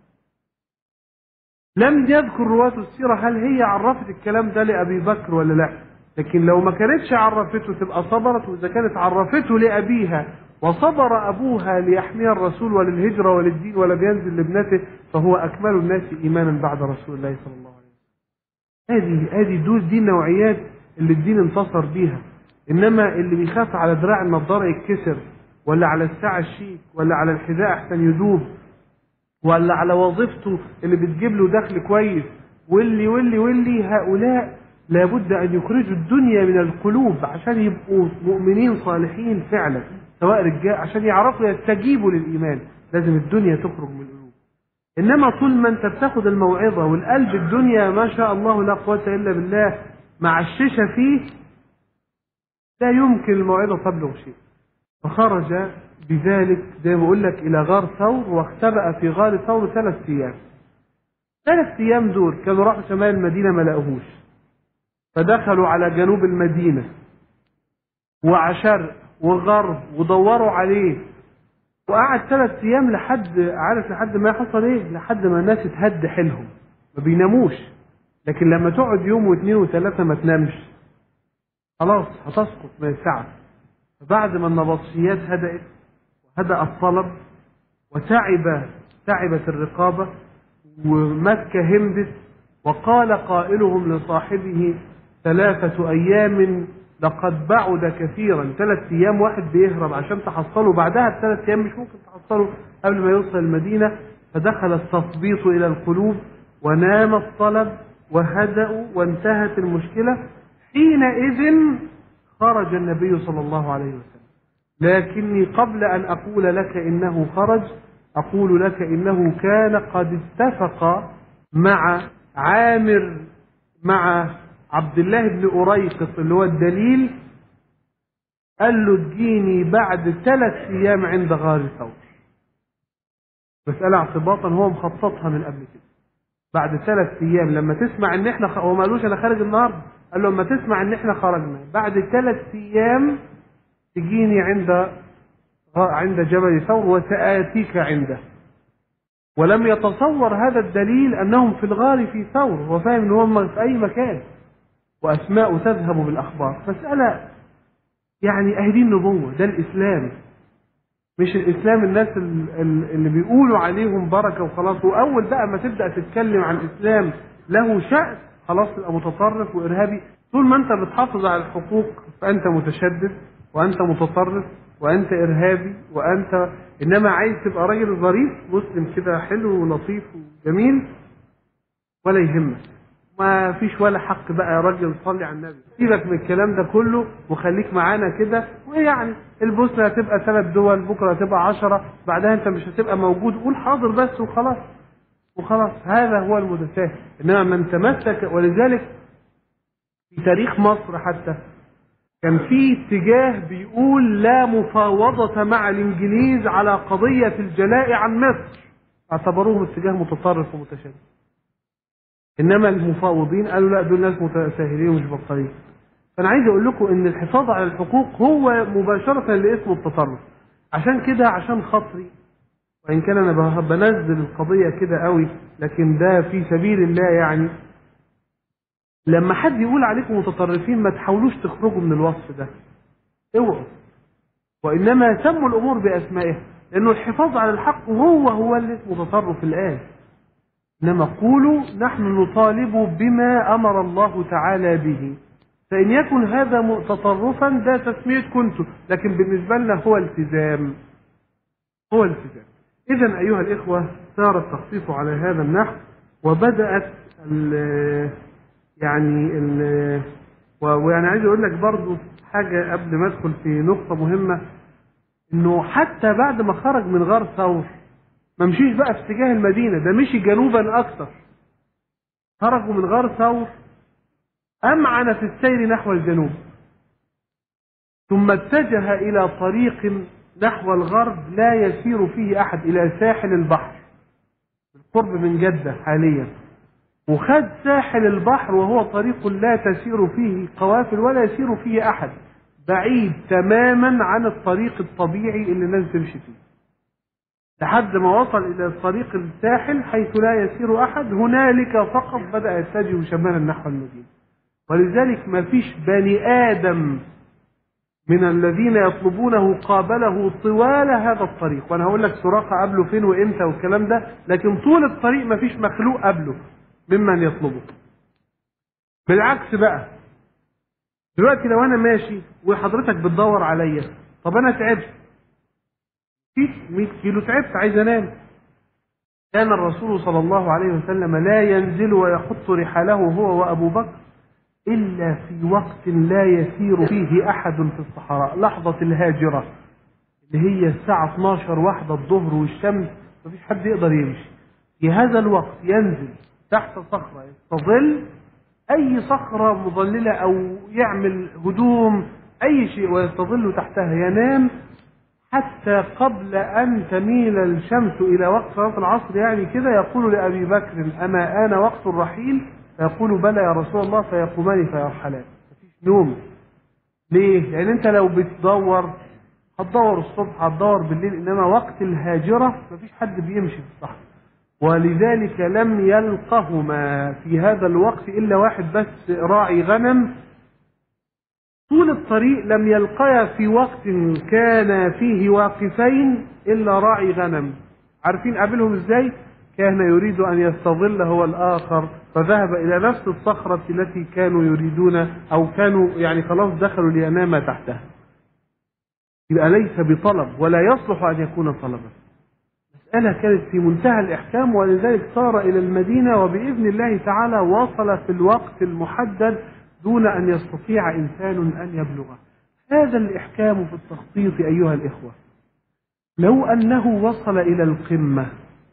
لم يذكر رواة السيرة هل هي عرفت الكلام ده لأبي بكر ولا لا لكن لو ما كانتش عرفته تبقى صبرت وإذا كانت عرفته لأبيها وصبر أبوها ليحمي الرسول وللهجرة وللدين ولم ينزل لابنته فهو أكمل الناس إيمانا بعد رسول الله صلى الله عليه وسلم هذه هذه دول دي النوعيات اللي الدين انتصر بيها إنما اللي بيخاف على دراع النضارة يتكسر ولا على الساعة الشيك ولا على الحذاء أحسن يدوب ولا على وظيفته اللي بتجيب له دخل كويس واللي واللي واللي هؤلاء لابد ان يخرجوا الدنيا من القلوب عشان يبقوا مؤمنين صالحين فعلا سواء رجال عشان يعرفوا يستجيبوا للايمان لازم الدنيا تخرج من القلوب انما طول ما انت بتاخد الموعظه والقلب الدنيا ما شاء الله لا قوه الا بالله مع الشيشه فيه لا يمكن الموعظه تبلغ شيء فخرج بذلك زي ما بقول لك الى غار ثور واختبأ في غار ثور ثلاث ايام ثلاث ايام دول كانوا راحوا شمال المدينه ما لقوهوش فدخلوا على جنوب المدينه وعلى شرق وغرب ودوروا عليه وقعد ثلاث ايام لحد عارف لحد ما حصل ايه لحد ما الناس اتهد حيلهم ما بيناموش لكن لما تقعد يوم واثنين وثلاثه ما تنامش خلاص هتسقط من التعب فبعد ما النبطشيات هدأت وهدأ الطلب وتعب تعبت الرقابة ومكة همدت وقال قائلهم لصاحبه ثلاثة أيام لقد بعد كثيرا ثلاث أيام واحد بيهرب عشان تحصله بعدها بثلاث أيام مش ممكن تحصله قبل ما يوصل المدينة فدخل التثبيط إلى القلوب ونام الطلب وهدأوا وانتهت المشكلة حينئذ خرج النبي صلى الله عليه وسلم لكني قبل أن أقول لك إنه خرج أقول لك إنه كان قد اتفق مع عامر مع عبد الله بن أريقط اللي هو الدليل قال له تجيني بعد ثلاث أيام عند غار ثور مسألة اعتباطا هو مخططها من قبل كده بعد ثلاث أيام لما تسمع إن إحنا خ... هو ما قالوش أنا خارج النهاردة قال له لما تسمع إن إحنا خرجنا بعد ثلاث أيام تجيني عند عند جبل ثور وسآتيك عنده ولم يتصور هذا الدليل أنهم في الغار في ثور هو فاهم أن هم في أي مكان وأسماء تذهب بالأخبار مسألة يعني أهدي النبوة ده الإسلام مش الإسلام الناس اللي بيقولوا عليهم بركة وخلاص وأول بقى ما تبدأ تتكلم عن الإسلام له شأن خلاص تبقى متطرف وإرهابي طول ما أنت بتحافظ على الحقوق فأنت متشدد وأنت متطرف وأنت إرهابي وأنت إنما عايز تبقى راجل ظريف مسلم كده حلو ولطيف وجميل ولا يهمك ما فيش ولا حق بقى يا راجل صلي على النبي سيبك من الكلام ده كله وخليك معانا كده ويعني البوسنة هتبقى ثلاث دول بكرة هتبقى عشرة بعدها انت مش هتبقى موجود قول حاضر بس وخلاص وخلاص هذا هو المتساهل انما من تمسك ولذلك في تاريخ مصر حتى كان في اتجاه بيقول لا مفاوضة مع الانجليز على قضية الجلاء عن مصر اعتبروهم اتجاه متطرف ومتشدد انما المفاوضين قالوا لا دول ناس متساهلين ومش بطارين فانا عايز اقول لكم ان الحفاظ على الحقوق هو مباشرة لاسم التطرف عشان كده عشان خاطري وإن كان أنا به- بنزل القضية كده قوي لكن ده في سبيل الله يعني لما حد يقول عليكم متطرفين ما تحاولوش تخرجوا من الوصف ده اوعوا وإنما سموا الأمور بأسمائها لأنه الحفاظ على الحق هو هو اللي اسمه تطرف الآن إنما قولوا نحن نطالب بما أمر الله تعالى به فإن يكن هذا م- تطرفا ده تسمية كنت لكن بالنسبة لنا هو التزام هو التزام إذا أيها الإخوة سار التخطيط على هذا النحو وبدأت ال- يعني ال- و- ويعني عايز أقول لك برضو حاجة قبل ما أدخل في نقطة مهمة إنه حتى بعد ما خرج من غار ثور ما مشيش بقى في اتجاه المدينة ده مشي جنوبا أكثر خرجوا من غار ثور أمعن في السير نحو الجنوب ثم اتجه إلى طريق نحو الغرب لا يسير فيه أحد إلى ساحل البحر بالقرب من جدة حاليا وخد ساحل البحر وهو طريق لا تسير فيه قوافل ولا يسير فيه أحد بعيد تماما عن الطريق الطبيعي اللي الناس تمشي فيه لحد ما وصل إلى طريق الساحل حيث لا يسير أحد هنالك فقط بدأ يتجه شمالا نحو المدينة ولذلك ما فيش بني آدم من الذين يطلبونه قابله طوال هذا الطريق وانا هقول لك سراقه قبله فين وامتى والكلام ده لكن طول الطريق ما فيش مخلوق قبله ممن يطلبه بالعكس بقى دلوقتي لو انا ماشي وحضرتك بتدور عليا طب انا تعبت فيك 100 كيلو تعبت عايز انام كان الرسول صلى الله عليه وسلم لا ينزل ويحط رحاله هو وابو بكر إلا في وقت لا يسير فيه أحد في الصحراء لحظة الهاجرة اللي هي الساعة 12 واحدة الظهر والشمس مفيش حد يقدر يمشي في هذا الوقت ينزل تحت صخرة يستظل أي صخرة مظللة أو يعمل هدوم أي شيء ويستظل تحتها ينام حتى قبل أن تميل الشمس إلى وقت صلاة العصر يعني كده يقول لأبي بكر أما آن وقت الرحيل فيقول بلى يا رسول الله فيقومان فيرحلان مفيش نوم ليه؟ لأن أنت لو بتدور هتدور الصبح هتدور بالليل إنما وقت الهاجرة مفيش حد بيمشي في الصحراء ولذلك لم يلقهما في هذا الوقت إلا واحد بس راعي غنم طول الطريق لم يلقيا في وقت كان فيه واقفين إلا راعي غنم عارفين قابلهم إزاي؟ كان يريد أن يستظل هو الآخر فذهب إلى نفس الصخرة التي كانوا يريدون أو كانوا يعني خلاص دخلوا لينام تحتها يبقى ليس بطلب ولا يصلح أن يكون طلبا مسألة كانت في منتهى الإحكام ولذلك صار إلى المدينة وبإذن الله تعالى وصل في الوقت المحدد دون أن يستطيع إنسان أن يبلغه هذا الإحكام في التخطيط أيها الإخوة لو أنه وصل إلى القمة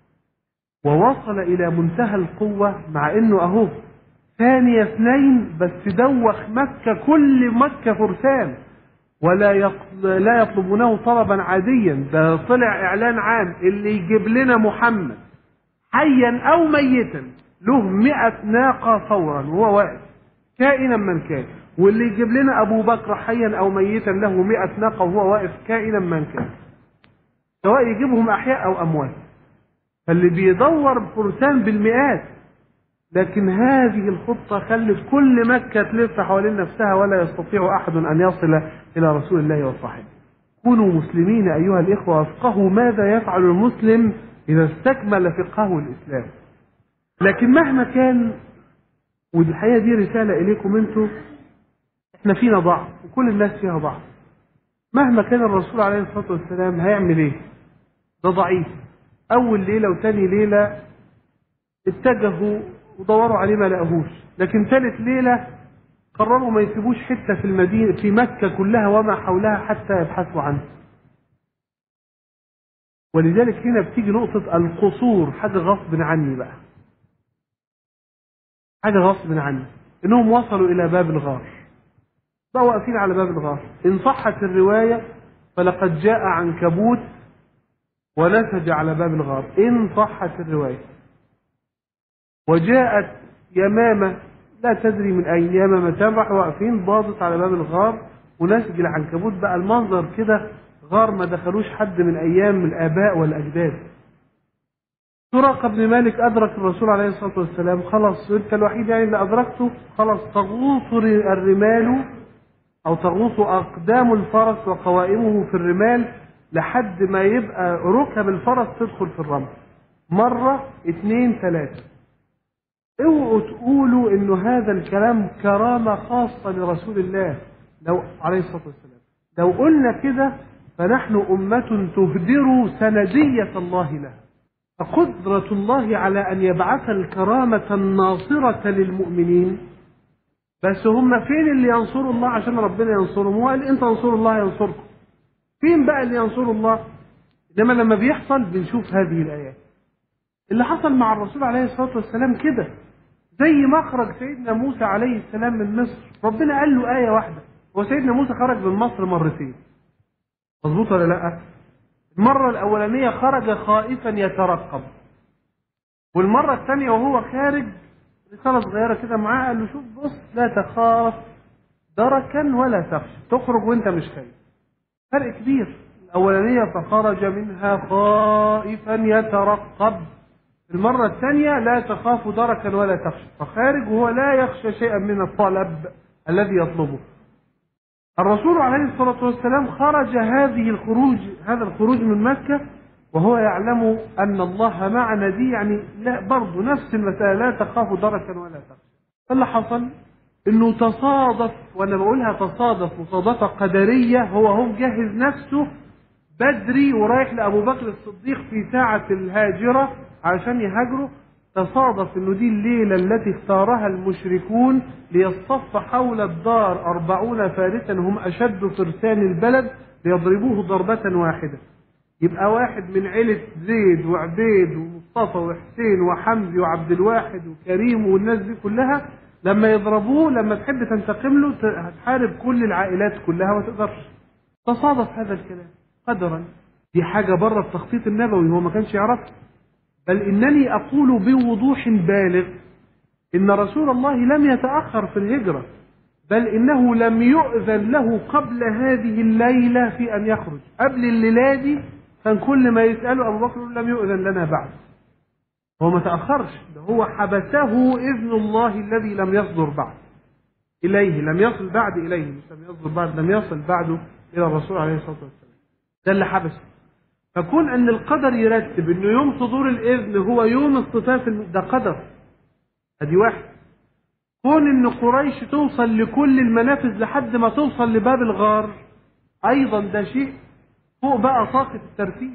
ووصل إلى منتهى القوة مع أنه أهو ثاني اثنين بس دوخ مكة كل مكة فرسان ولا يطل... لا يطلبونه طلبا عاديا ده طلع إعلان عام اللي يجيب لنا محمد حيا أو ميتا له مئة ناقة فورا وهو واقف كائنا من كان واللي يجيب لنا أبو بكر حيا أو ميتا له مئة ناقة وهو واقف كائنا من كان سواء يجيبهم أحياء أو أموات فاللي بيدور فرسان بالمئات لكن هذه الخطة خلت كل مكة تلف حوالين نفسها ولا يستطيع أحد أن يصل إلى رسول الله وصحبه كونوا مسلمين أيها الإخوة وافقهوا ماذا يفعل المسلم إذا استكمل فقهه الإسلام لكن مهما كان ودي الحقيقة دي رسالة إليكم أنتم إحنا فينا ضعف وكل الناس فيها ضعف مهما كان الرسول عليه الصلاة والسلام هيعمل إيه؟ ده ضعيف أول ليلة وتاني ليلة اتجهوا ودوروا عليه ما لقاهوش لكن ثالث ليلة قرروا ما يسيبوش حتة في المدينة في مكة كلها وما حولها حتى يبحثوا عنه ولذلك هنا بتيجي نقطة القصور حاجة غصب عني بقى حاجة غصب عني انهم وصلوا الى باب الغار بقوا واقفين على باب الغار ان صحت الرواية فلقد جاء عنكبوت ونسج على باب الغار إن صحت الرواية وجاءت يمامة لا تدري من أين يمامة تبع واقفين باضت على باب الغار ونسج العنكبوت بقى المنظر كده غار ما دخلوش حد من أيام الآباء والأجداد سراقة بن مالك أدرك الرسول عليه الصلاة والسلام خلاص أنت الوحيد يعني اللي أدركته خلاص تغوص الرمال أو تغوص أقدام الفرس وقوائمه في الرمال لحد ما يبقى ركب الفرس تدخل في الرمل مرة اتنين ثلاثة اوعوا تقولوا انه هذا الكلام كرامة خاصة لرسول الله لو عليه الصلاة والسلام لو قلنا كده فنحن أمة تهدر سندية الله لها فقدرة الله على أن يبعث الكرامة الناصرة للمؤمنين بس هم فين اللي ينصروا الله عشان ربنا ينصرهم هو قال إن تنصروا الله ينصركم فين بقى اللي ينصروا الله إنما لما بيحصل بنشوف هذه الآيات اللي حصل مع الرسول عليه الصلاة والسلام كده زي مخرج سيدنا موسى عليه السلام من مصر ربنا قال له آية واحدة هو سيدنا موسى خرج من مصر مرتين مظبوط ولا لا المرة الأولانية خرج خائفا يترقب والمرة الثانية وهو خارج رسالة صغيرة كده معاه قال له شوف بص لا تخاف دركا ولا تخشى تخرج وانت مش خايف فرق كبير الأولانية فخرج منها خائفا يترقب المرة الثانية لا تخاف دركا ولا تخشى فخارج وهو لا يخشى شيئا من الطلب الذي يطلبه الرسول عليه الصلاة والسلام خرج هذه الخروج هذا الخروج من مكة وهو يعلم أن الله معنا دي يعني لا برضه نفس المسألة لا تخاف دركا ولا تخشى فاللي حصل انه تصادف وانا بقولها تصادف مصادفة قدرية هو هو مجهز نفسه بدري ورايح لأبو بكر الصديق في ساعة الهاجرة عشان يهاجروا تصادف انه دي الليلة التي اختارها المشركون ليصطف حول الدار أربعون فارسا هم أشد فرسان البلد ليضربوه ضربة واحدة يبقى واحد من عيلة زيد وعبيد ومصطفى وحسين وحمزي وعبد الواحد وكريم والناس دي كلها لما يضربوه لما تحب تنتقم له هتحارب كل العائلات كلها وما تقدرش تصادف هذا الكلام قدرا دي حاجة بره التخطيط النبوي هو ما كانش يعرفها بل إنني أقول بوضوح بالغ إن رسول الله لم يتأخر في الهجرة بل إنه لم يؤذن له قبل هذه الليلة في أن يخرج قبل الليلة دي كان كل ما يسأله أبو بكر لم يؤذن لنا بعد هو ما تأخرش ده هو حبسه إذن الله الذي لم يصدر بعد إليه لم يصل بعد إليه مش لم يصدر بعد لم يصل بعده إلى الرسول عليه الصلاة والسلام ده اللي حبسه فكون أن القدر يرتب أنه يوم صدور الإذن هو يوم اصطفاف الم... ده قدر ادي واحد كون ان قريش توصل لكل المنافذ لحد ما توصل لباب الغار ايضا ده شيء فوق بقى طاقة الترتيب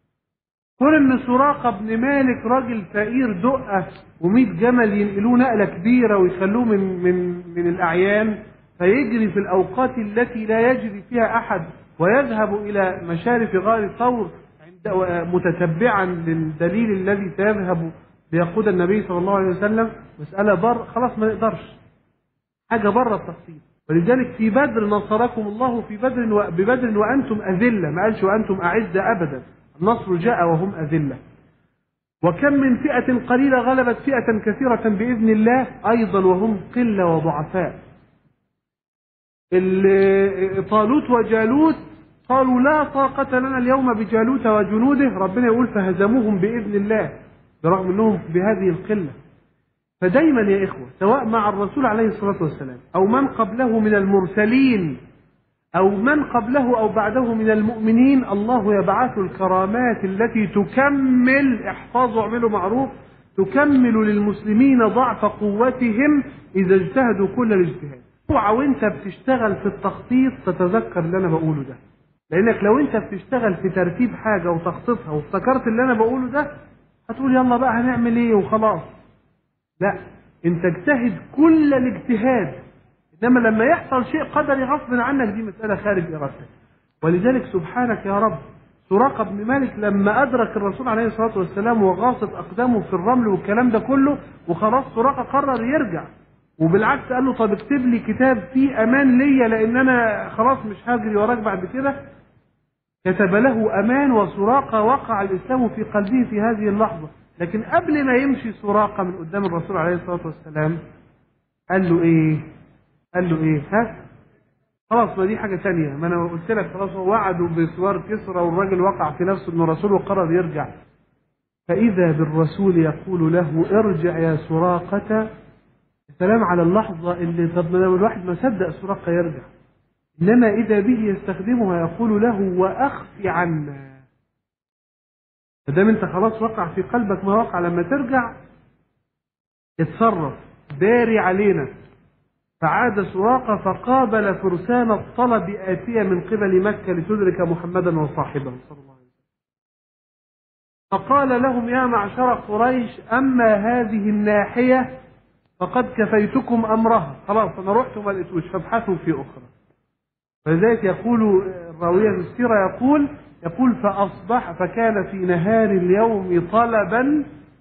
كون ان سراقة بن مالك راجل فقير دقة ومئة جمل ينقلوه نقلة كبيرة ويخلوه من من من الأعيان فيجري في الأوقات التي لا يجري فيها أحد ويذهب إلى مشارف غار ثور عند متتبعا للدليل الذي سيذهب ليقود النبي صلى الله عليه وسلم مسألة بر خلاص ما نقدرش حاجة بره التخطيط ولذلك في بدر نصركم الله في بدر و... ببدر وأنتم أذلة ما قالش وأنتم أعزة أبدا النصر جاء وهم أذلة وكم من فئة قليلة غلبت فئة كثيرة بإذن الله أيضا وهم قلة وضعفاء طالوت وجالوت قالوا لا طاقة لنا اليوم بجالوت وجنوده ربنا يقول فهزموهم بإذن الله برغم أنهم بهذه القلة فدايما يا إخوة سواء مع الرسول عليه الصلاة والسلام أو من قبله من المرسلين أو من قبله أو بعده من المؤمنين الله يبعث الكرامات التي تكمل احفظوا اعملوا معروف تكمل للمسلمين ضعف قوتهم إذا اجتهدوا كل الاجتهاد اوعى وانت بتشتغل في التخطيط تتذكر اللي انا بقوله ده لانك لو انت بتشتغل في ترتيب حاجه وتخطيطها وافتكرت اللي انا بقوله ده هتقول يلا بقى هنعمل ايه وخلاص لا انت اجتهد كل الاجتهاد انما لما يحصل شيء قدري غصب عنك دي مساله خارج ارادتك ولذلك سبحانك يا رب سراقه بن مالك لما ادرك الرسول عليه الصلاه والسلام وغاصت اقدامه في الرمل والكلام ده كله وخلاص سراقه قرر يرجع وبالعكس قال له طب اكتب لي كتاب فيه امان ليا لان انا خلاص مش هجري وراك بعد كده كتب له امان وسراقه وقع الاسلام في قلبه في هذه اللحظه لكن قبل ما يمشي سراقه من قدام الرسول عليه الصلاه والسلام قال له ايه قال له ايه ها خلاص ما دي حاجه ثانيه ما انا قلت لك خلاص هو وعده بسوار كسرى والراجل وقع في نفسه ان الرسول وقرر يرجع فإذا بالرسول يقول له ارجع يا سراقة السلام على اللحظة اللي طب لو الواحد ما صدق سراقة يرجع إنما إذا به يستخدمها يقول له وأخف عنا ما دام أنت خلاص وقع في قلبك ما وقع لما ترجع اتصرف داري علينا فعاد سراقة فقابل فرسان الطلب آتية من قبل مكة لتدرك محمدا وصاحبه صلى الله عليه وسلم فقال لهم يا معشر قريش أما هذه الناحية فقد كفيتكم أمرها خلاص أنا رحت وما لقيتوش فابحثوا في أخرى فلذلك يقول الراوية في السيرة يقول يقول فأصبح فكان في نهار اليوم طلبا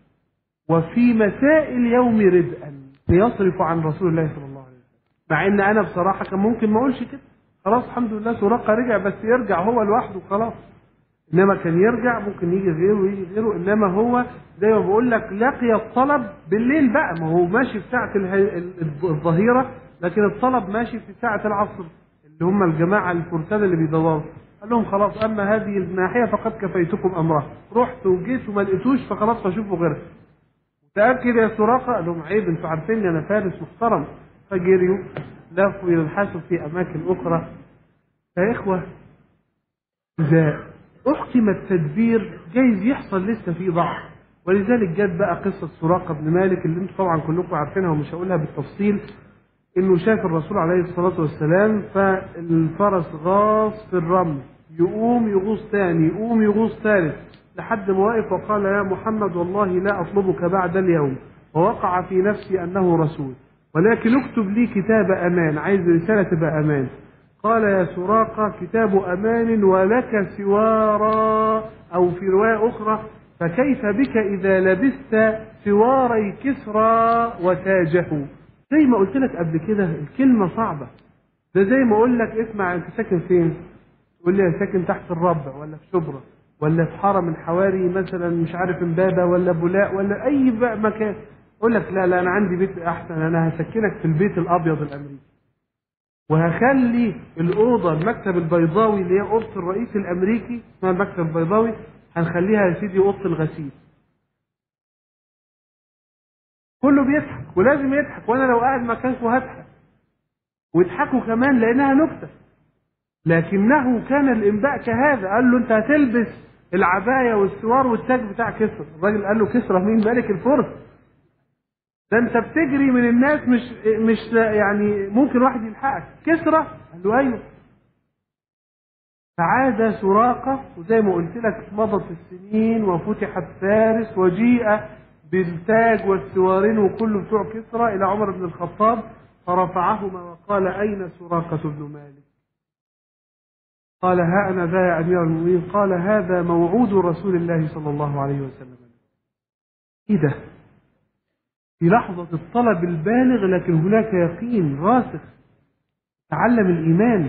وفي مساء اليوم ردءا ليصرف عن رسول الله صلى الله عليه وسلم مع ان انا بصراحه كان ممكن ما اقولش كده خلاص الحمد لله سراقه رجع بس يرجع هو لوحده خلاص انما كان يرجع ممكن يجي غيره ويجي غيره انما هو زي ما بقول لك لقي الطلب بالليل بقى ما هو ماشي في ساعه اله- الظهيره لكن الطلب ماشي في ساعه العصر اللي هم الجماعه الفرسان اللي بيدوروا قال لهم خلاص اما هذه الناحيه فقد كفيتكم امرها رحت وجيت وما لقيتوش فخلاص فشوفوا غيرها متأكد يا سراقة؟ قال لهم عيب انتوا عارفيني انا فارس محترم فجريوا لفوا يبحثوا في اماكن اخرى يا اخوة اذا احكم التدبير جايز يحصل لسه في ضعف ولذلك جت بقى قصة سراقة بن مالك اللي انتوا طبعا كلكم عارفينها ومش هقولها بالتفصيل انه شاف الرسول عليه الصلاة والسلام فالفرس غاص في الرمل يقوم يغوص تاني يقوم يغوص ثالث لحد ما وقف وقال يا محمد والله لا أطلبك بعد اليوم ووقع في نفسي أنه رسول ولكن اكتب لي كتاب أمان عايز رسالة تبقى أمان قال يا سراقة كتاب أمان ولك سوارا أو في رواية أخرى فكيف بك إذا لبست سواري كسرى وتاجه زي ما قلت لك قبل كده الكلمة صعبة ده زي ما أقول لك اسمع أنت ساكن فين تقول لي أنا ساكن تحت الربع ولا في شبرا ولا في حاره من حواري مثلا مش عارف امبابه ولا بولاق ولا اي بقى مكان اقول لك لا لا انا عندي بيت احسن انا هسكنك في البيت الابيض الامريكي وهخلي الاوضه المكتب البيضاوي اللي هي اوضه الرئيس الامريكي اسمها المكتب البيضاوي هنخليها يا سيدي اوضه الغسيل كله بيضحك ولازم يضحك وانا لو قاعد مكانكم هضحك ويضحكوا كمان لانها نكته لكنه كان الانباء كهذا قال له انت هتلبس العبايه والسوار والتاج بتاع كسرى الراجل قال له كسرى مين ملك الفرس ده انت بتجري من الناس مش مش يعني ممكن واحد يلحقك كسرى قال له ايوه فعاد سراقة وزي ما قلت لك مضت السنين وفتحت فارس وجيء بالتاج والسوارين وكل بتوع كسرى إلى عمر بن الخطاب فرفعهما وقال أين سراقة بن مالك قال ها أنا ذا يا أمير المؤمنين قال هذا موعود رسول الله صلى الله عليه وسلم إيه ده في لحظة الطلب البالغ لكن هناك يقين راسخ تعلم الإيمان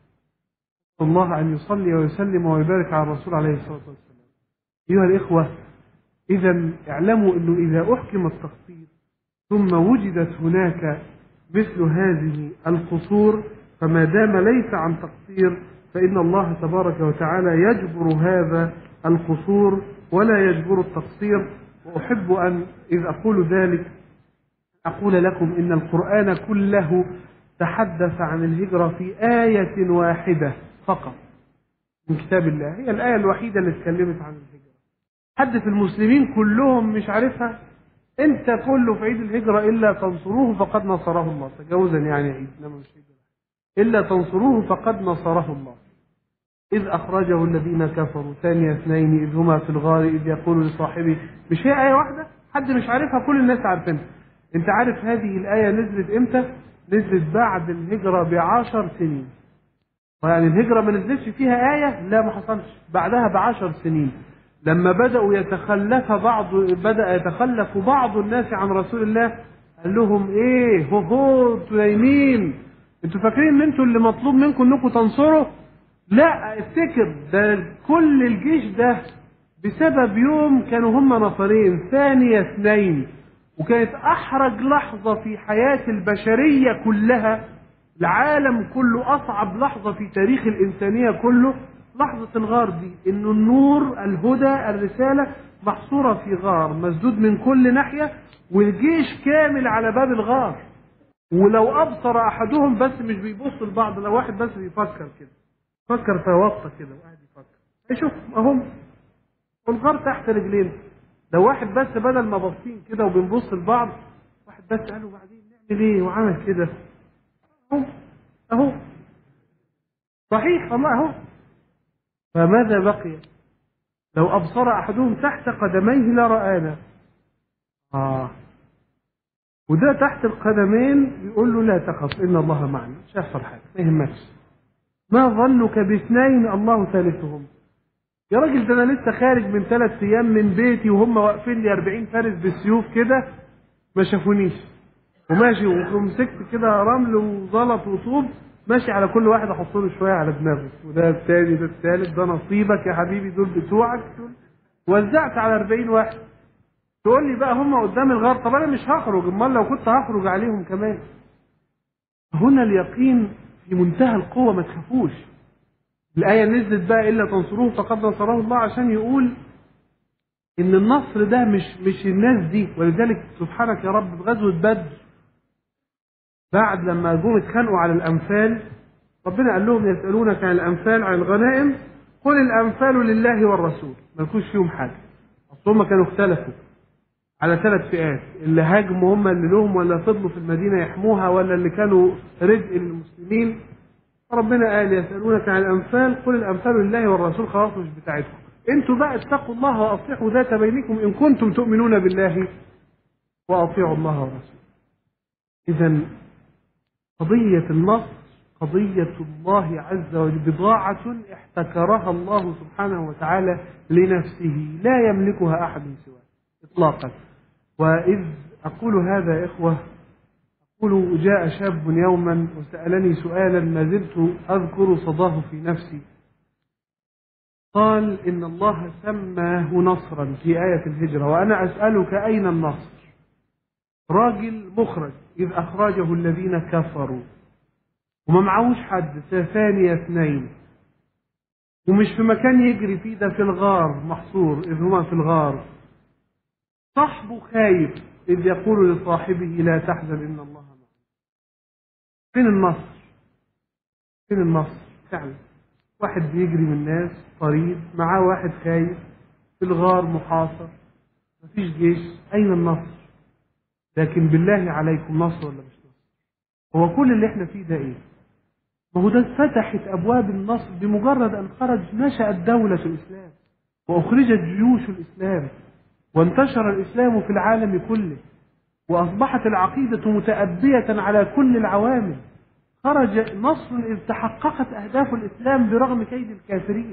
الله أن يصلي ويسلم ويبارك على الرسول عليه الصلاة والسلام أيها الإخوة إذا اعلموا أنه إذا أحكم التخطيط ثم وجدت هناك مثل هذه القصور فما دام ليس عن تقصير فإن الله تبارك وتعالى يجبر هذا القصور ولا يجبر التقصير وأحب أن إذ أقول ذلك أقول لكم إن القرآن كله تحدث عن الهجرة في آية واحدة فقط من كتاب الله هي الآية الوحيدة اللي اتكلمت عن الهجرة حدث المسلمين كلهم مش عارفها انت كله في عيد الهجرة إلا تنصروه فقد نصره الله تجاوزا يعني عيد انما مش هجرة إلا تنصروه فقد نصره الله إذ أخرجه الذين كفروا ثاني اثنين إذ هما في الغار إذ يقول لصاحبه مش هي آية واحدة حد مش عارفها كل الناس عارفينها أنت عارف هذه الآية نزلت إمتى نزلت بعد الهجرة بعشر سنين ويعني الهجرة ما نزلتش فيها آية لا ما حصلش بعدها بعشر سنين لما بدأوا يتخلف بعض بدأ يتخلف بعض الناس عن رسول الله قال لهم ايه هو هو انتوا نايمين انتوا فاكرين ان انتوا اللي مطلوب منكم انكم تنصروا لا افتكر ده كل الجيش ده بسبب يوم كانوا هم نفرين ثاني اثنين وكانت احرج لحظة في حياة البشرية كلها العالم كله اصعب لحظة في تاريخ الانسانية كله لحظة الغار دي إنه النور الهدى الرسالة محصورة في غار مسدود من كل ناحية والجيش كامل على باب الغار ولو أبصر أحدهم بس مش بيبص لبعض لو واحد بس بيفكر كده فكر في وقته كده وقاعد يفكر يشوف أهم والغار تحت رجلينا لو واحد بس بدل ما باصين كده وبنبص لبعض واحد بس قال له بعدين نعمل ايه وعمل كده اهو اهو صحيح والله اهو فماذا بقي لو ابصر احدهم تحت قدميه لرآنا اه وده تحت القدمين يقول له لا تخف ان الله معنا مش هيحصل حاجه ما يهمكش ما ظنك باثنين الله ثالثهم يا راجل ده انا لسه خارج من ثلاث ايام من بيتي وهم واقفين لي 40 فارس بالسيوف كده ما شافونيش وماشي ومسكت كده رمل وزلط وطوب ماشي على كل واحد احط له شويه على دماغه وده الثاني ده الثالث ده نصيبك يا حبيبي دول بتوعك دول وزعت على 40 واحد تقول لي بقى هم قدام الغار طب انا مش هخرج امال لو كنت هخرج عليهم كمان هنا اليقين في منتهى القوه ما تخافوش الآية نزلت بقى إلا تنصروه فقد نصره الله عشان يقول إن النصر ده مش مش الناس دي ولذلك سبحانك يا رب في غزوة بدر بعد لما جم اتخانقوا على الأنفال ربنا قال لهم يسألونك عن الأنفال عن الغنائم قل الأنفال لله والرسول مالكوش فيهم حاجة أصل هم كانوا اختلفوا على ثلاث فئات اللي هاجموا هم اللي لهم ولا فضلوا في المدينة يحموها ولا اللي كانوا رزق للمسلمين ربنا قال يسألونك عن الأنفال قل الأنفال لله والرسول خلاص مش بتاعتكم انتوا بقى اتقوا الله وأصلحوا ذات بينكم إن كنتم تؤمنون بالله وأطيعوا الله ورسوله إذا قضية النصر قضية الله عز وجل بضاعة احتكرها الله سبحانه وتعالى لنفسه لا يملكها أحد سواه إطلاقا وإذ أقول هذا إخوة يقول جاء شاب يوما وسألني سؤالا ما زلت أذكر صداه في نفسي قال إن الله سماه نصرا في آية الهجرة وأنا أسألك أين النصر راجل مخرج إذ أخرجه الذين كفروا وما معهوش حد ثانية اثنين ومش في مكان يجري فيه ده في الغار محصور إذ هما في الغار صاحبه خايف إذ يقول لصاحبه لا تحزن إن الله معنا فين النصر فين النصر فعلا واحد بيجري من الناس طريد معاه واحد خايف في الغار محاصر مفيش جيش أين النصر لكن بالله عليكم نصر ولا مش نصر هو كل اللي احنا فيه ده ايه ما هو ده فتحت أبواب النصر بمجرد أن خرج نشأت دولة الإسلام وأخرجت جيوش الإسلام وانتشر الإسلام في العالم كله وأصبحت العقيدة متأبية على كل العوامل خرج نصر إذ تحققت أهداف الإسلام برغم كيد الكافرين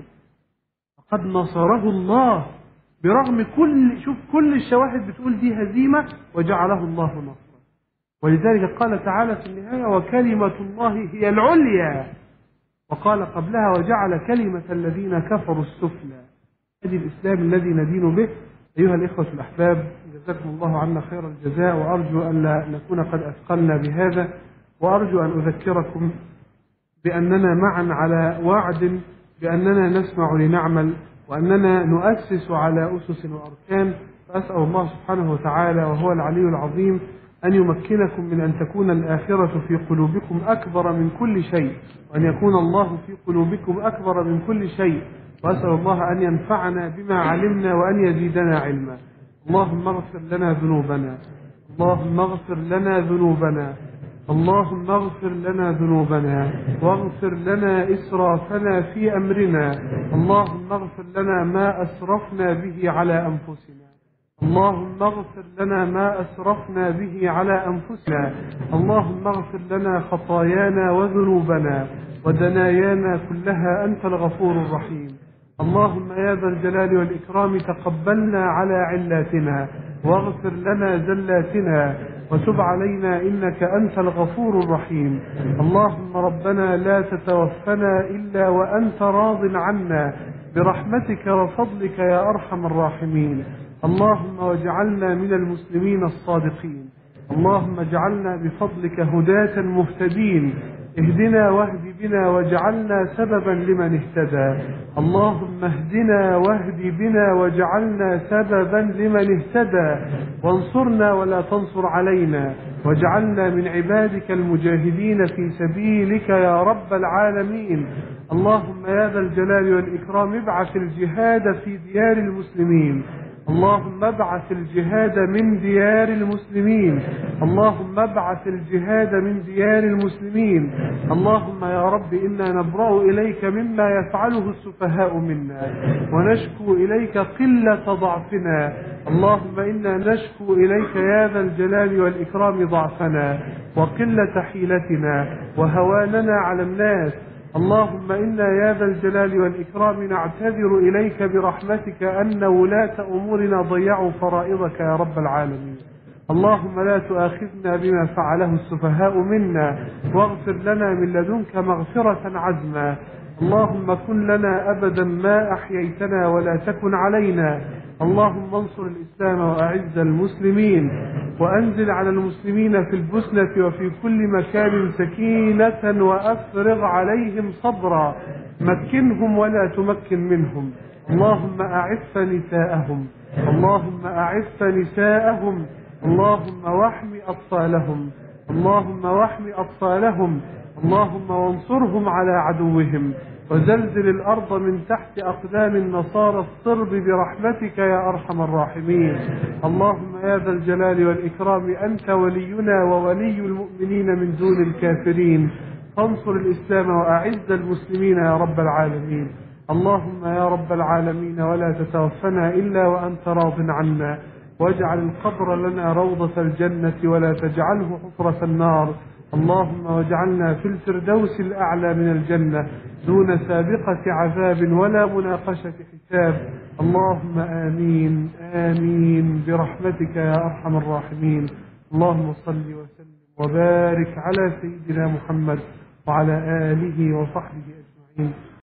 فقد نصره الله برغم كل شوف كل الشواهد بتقول دي هزيمة وجعله الله نصرا ولذلك قال تعالى في النهاية وكلمة الله هي العليا وقال قبلها وجعل كلمة الذين كفروا السفلى هذه الإسلام الذي ندين به أيها الإخوة الأحباب جزاكم الله عنا خير الجزاء وأرجو أن لا نكون قد أثقلنا بهذا وأرجو أن أذكركم بأننا معا على وعد بأننا نسمع لنعمل وأننا نؤسس على أسس وأركان فأسأل الله سبحانه وتعالى وهو العلي العظيم أن يمكنكم من أن تكون الآخرة في قلوبكم أكبر من كل شيء وأن يكون الله في قلوبكم أكبر من كل شيء وأسأل الله أن ينفعنا بما علمنا وأن يزيدنا علما اللهم اغفر لنا ذنوبنا اللهم اغفر لنا ذنوبنا اللهم اغفر لنا ذنوبنا واغفر لنا إسرافنا في أمرنا اللهم اغفر لنا ما أسرفنا به على أنفسنا اللهم اغفر لنا ما أسرفنا به على أنفسنا اللهم اغفر لنا خطايانا وذنوبنا ودنايانا كلها أنت الغفور الرحيم اللهم يا ذا الجلال والإكرام تقبلنا على علاتنا واغفر لنا زلاتنا وتب علينا إنك أنت الغفور الرحيم اللهم ربنا لا تتوفنا إلا وأنت راض عنا برحمتك وفضلك يا أرحم الراحمين اللهم واجعلنا من المسلمين الصادقين اللهم اجعلنا بفضلك هداة مهتدين اهدنا واهد بنا واجعلنا سببا لمن اهتدى اللهم اهدنا واهد بنا واجعلنا سببا لمن اهتدى وانصرنا ولا تنصر علينا واجعلنا من عبادك المجاهدين في سبيلك يا رب العالمين اللهم يا ذا الجلال والإكرام ابعث الجهاد في ديار المسلمين اللهم ابعث الجهاد من ديار المسلمين اللهم ابعث الجهاد من ديار المسلمين اللهم يا رب إنا نبرأ إليك مما يفعله السفهاء منا ونشكو إليك قلة ضعفنا اللهم إنا نشكو إليك يا ذا الجلال والإكرام ضعفنا وقلة حيلتنا وهواننا على الناس اللهم إنا يا ذا الجلال والإكرام نعتذر إليك برحمتك أن ولاة أمورنا ضيعوا فرائضك يا رب العالمين اللهم لا تؤاخذنا بما فعله السفهاء منا واغفر لنا من لدنك مغفرة عزما اللهم كن لنا أبدا ما أحييتنا ولا تكن علينا اللهم انصر الإسلام وأعز المسلمين وأنزل على المسلمين في البسنة وفي كل مكان سكينة وأفرغ عليهم صبرا مكنهم ولا تمكن منهم اللهم أعف نساءهم اللهم أعف نساءهم اللهم واحم أطفالهم اللهم واحم أطفالهم اللهم وانصرهم على عدوهم وزلزل الأرض من تحت أقدام النصارى الصرب برحمتك يا أرحم الراحمين اللهم يا ذا الجلال والإكرام أنت ولينا وولي المؤمنين من دون الكافرين فانصر الإسلام وأعز المسلمين يا رب العالمين اللهم يا رب العالمين ولا تتوفنا إلا وأنت راض عنا واجعل القبر لنا روضة الجنة ولا تجعله حفرة النار اللهم واجعلنا في الفردوس الأعلى من الجنة دون سابقة عذاب ولا مناقشة حساب اللهم آمين آمين برحمتك يا أرحم الراحمين اللهم صل وسلم وبارك على سيدنا محمد وعلى آله وصحبه أجمعين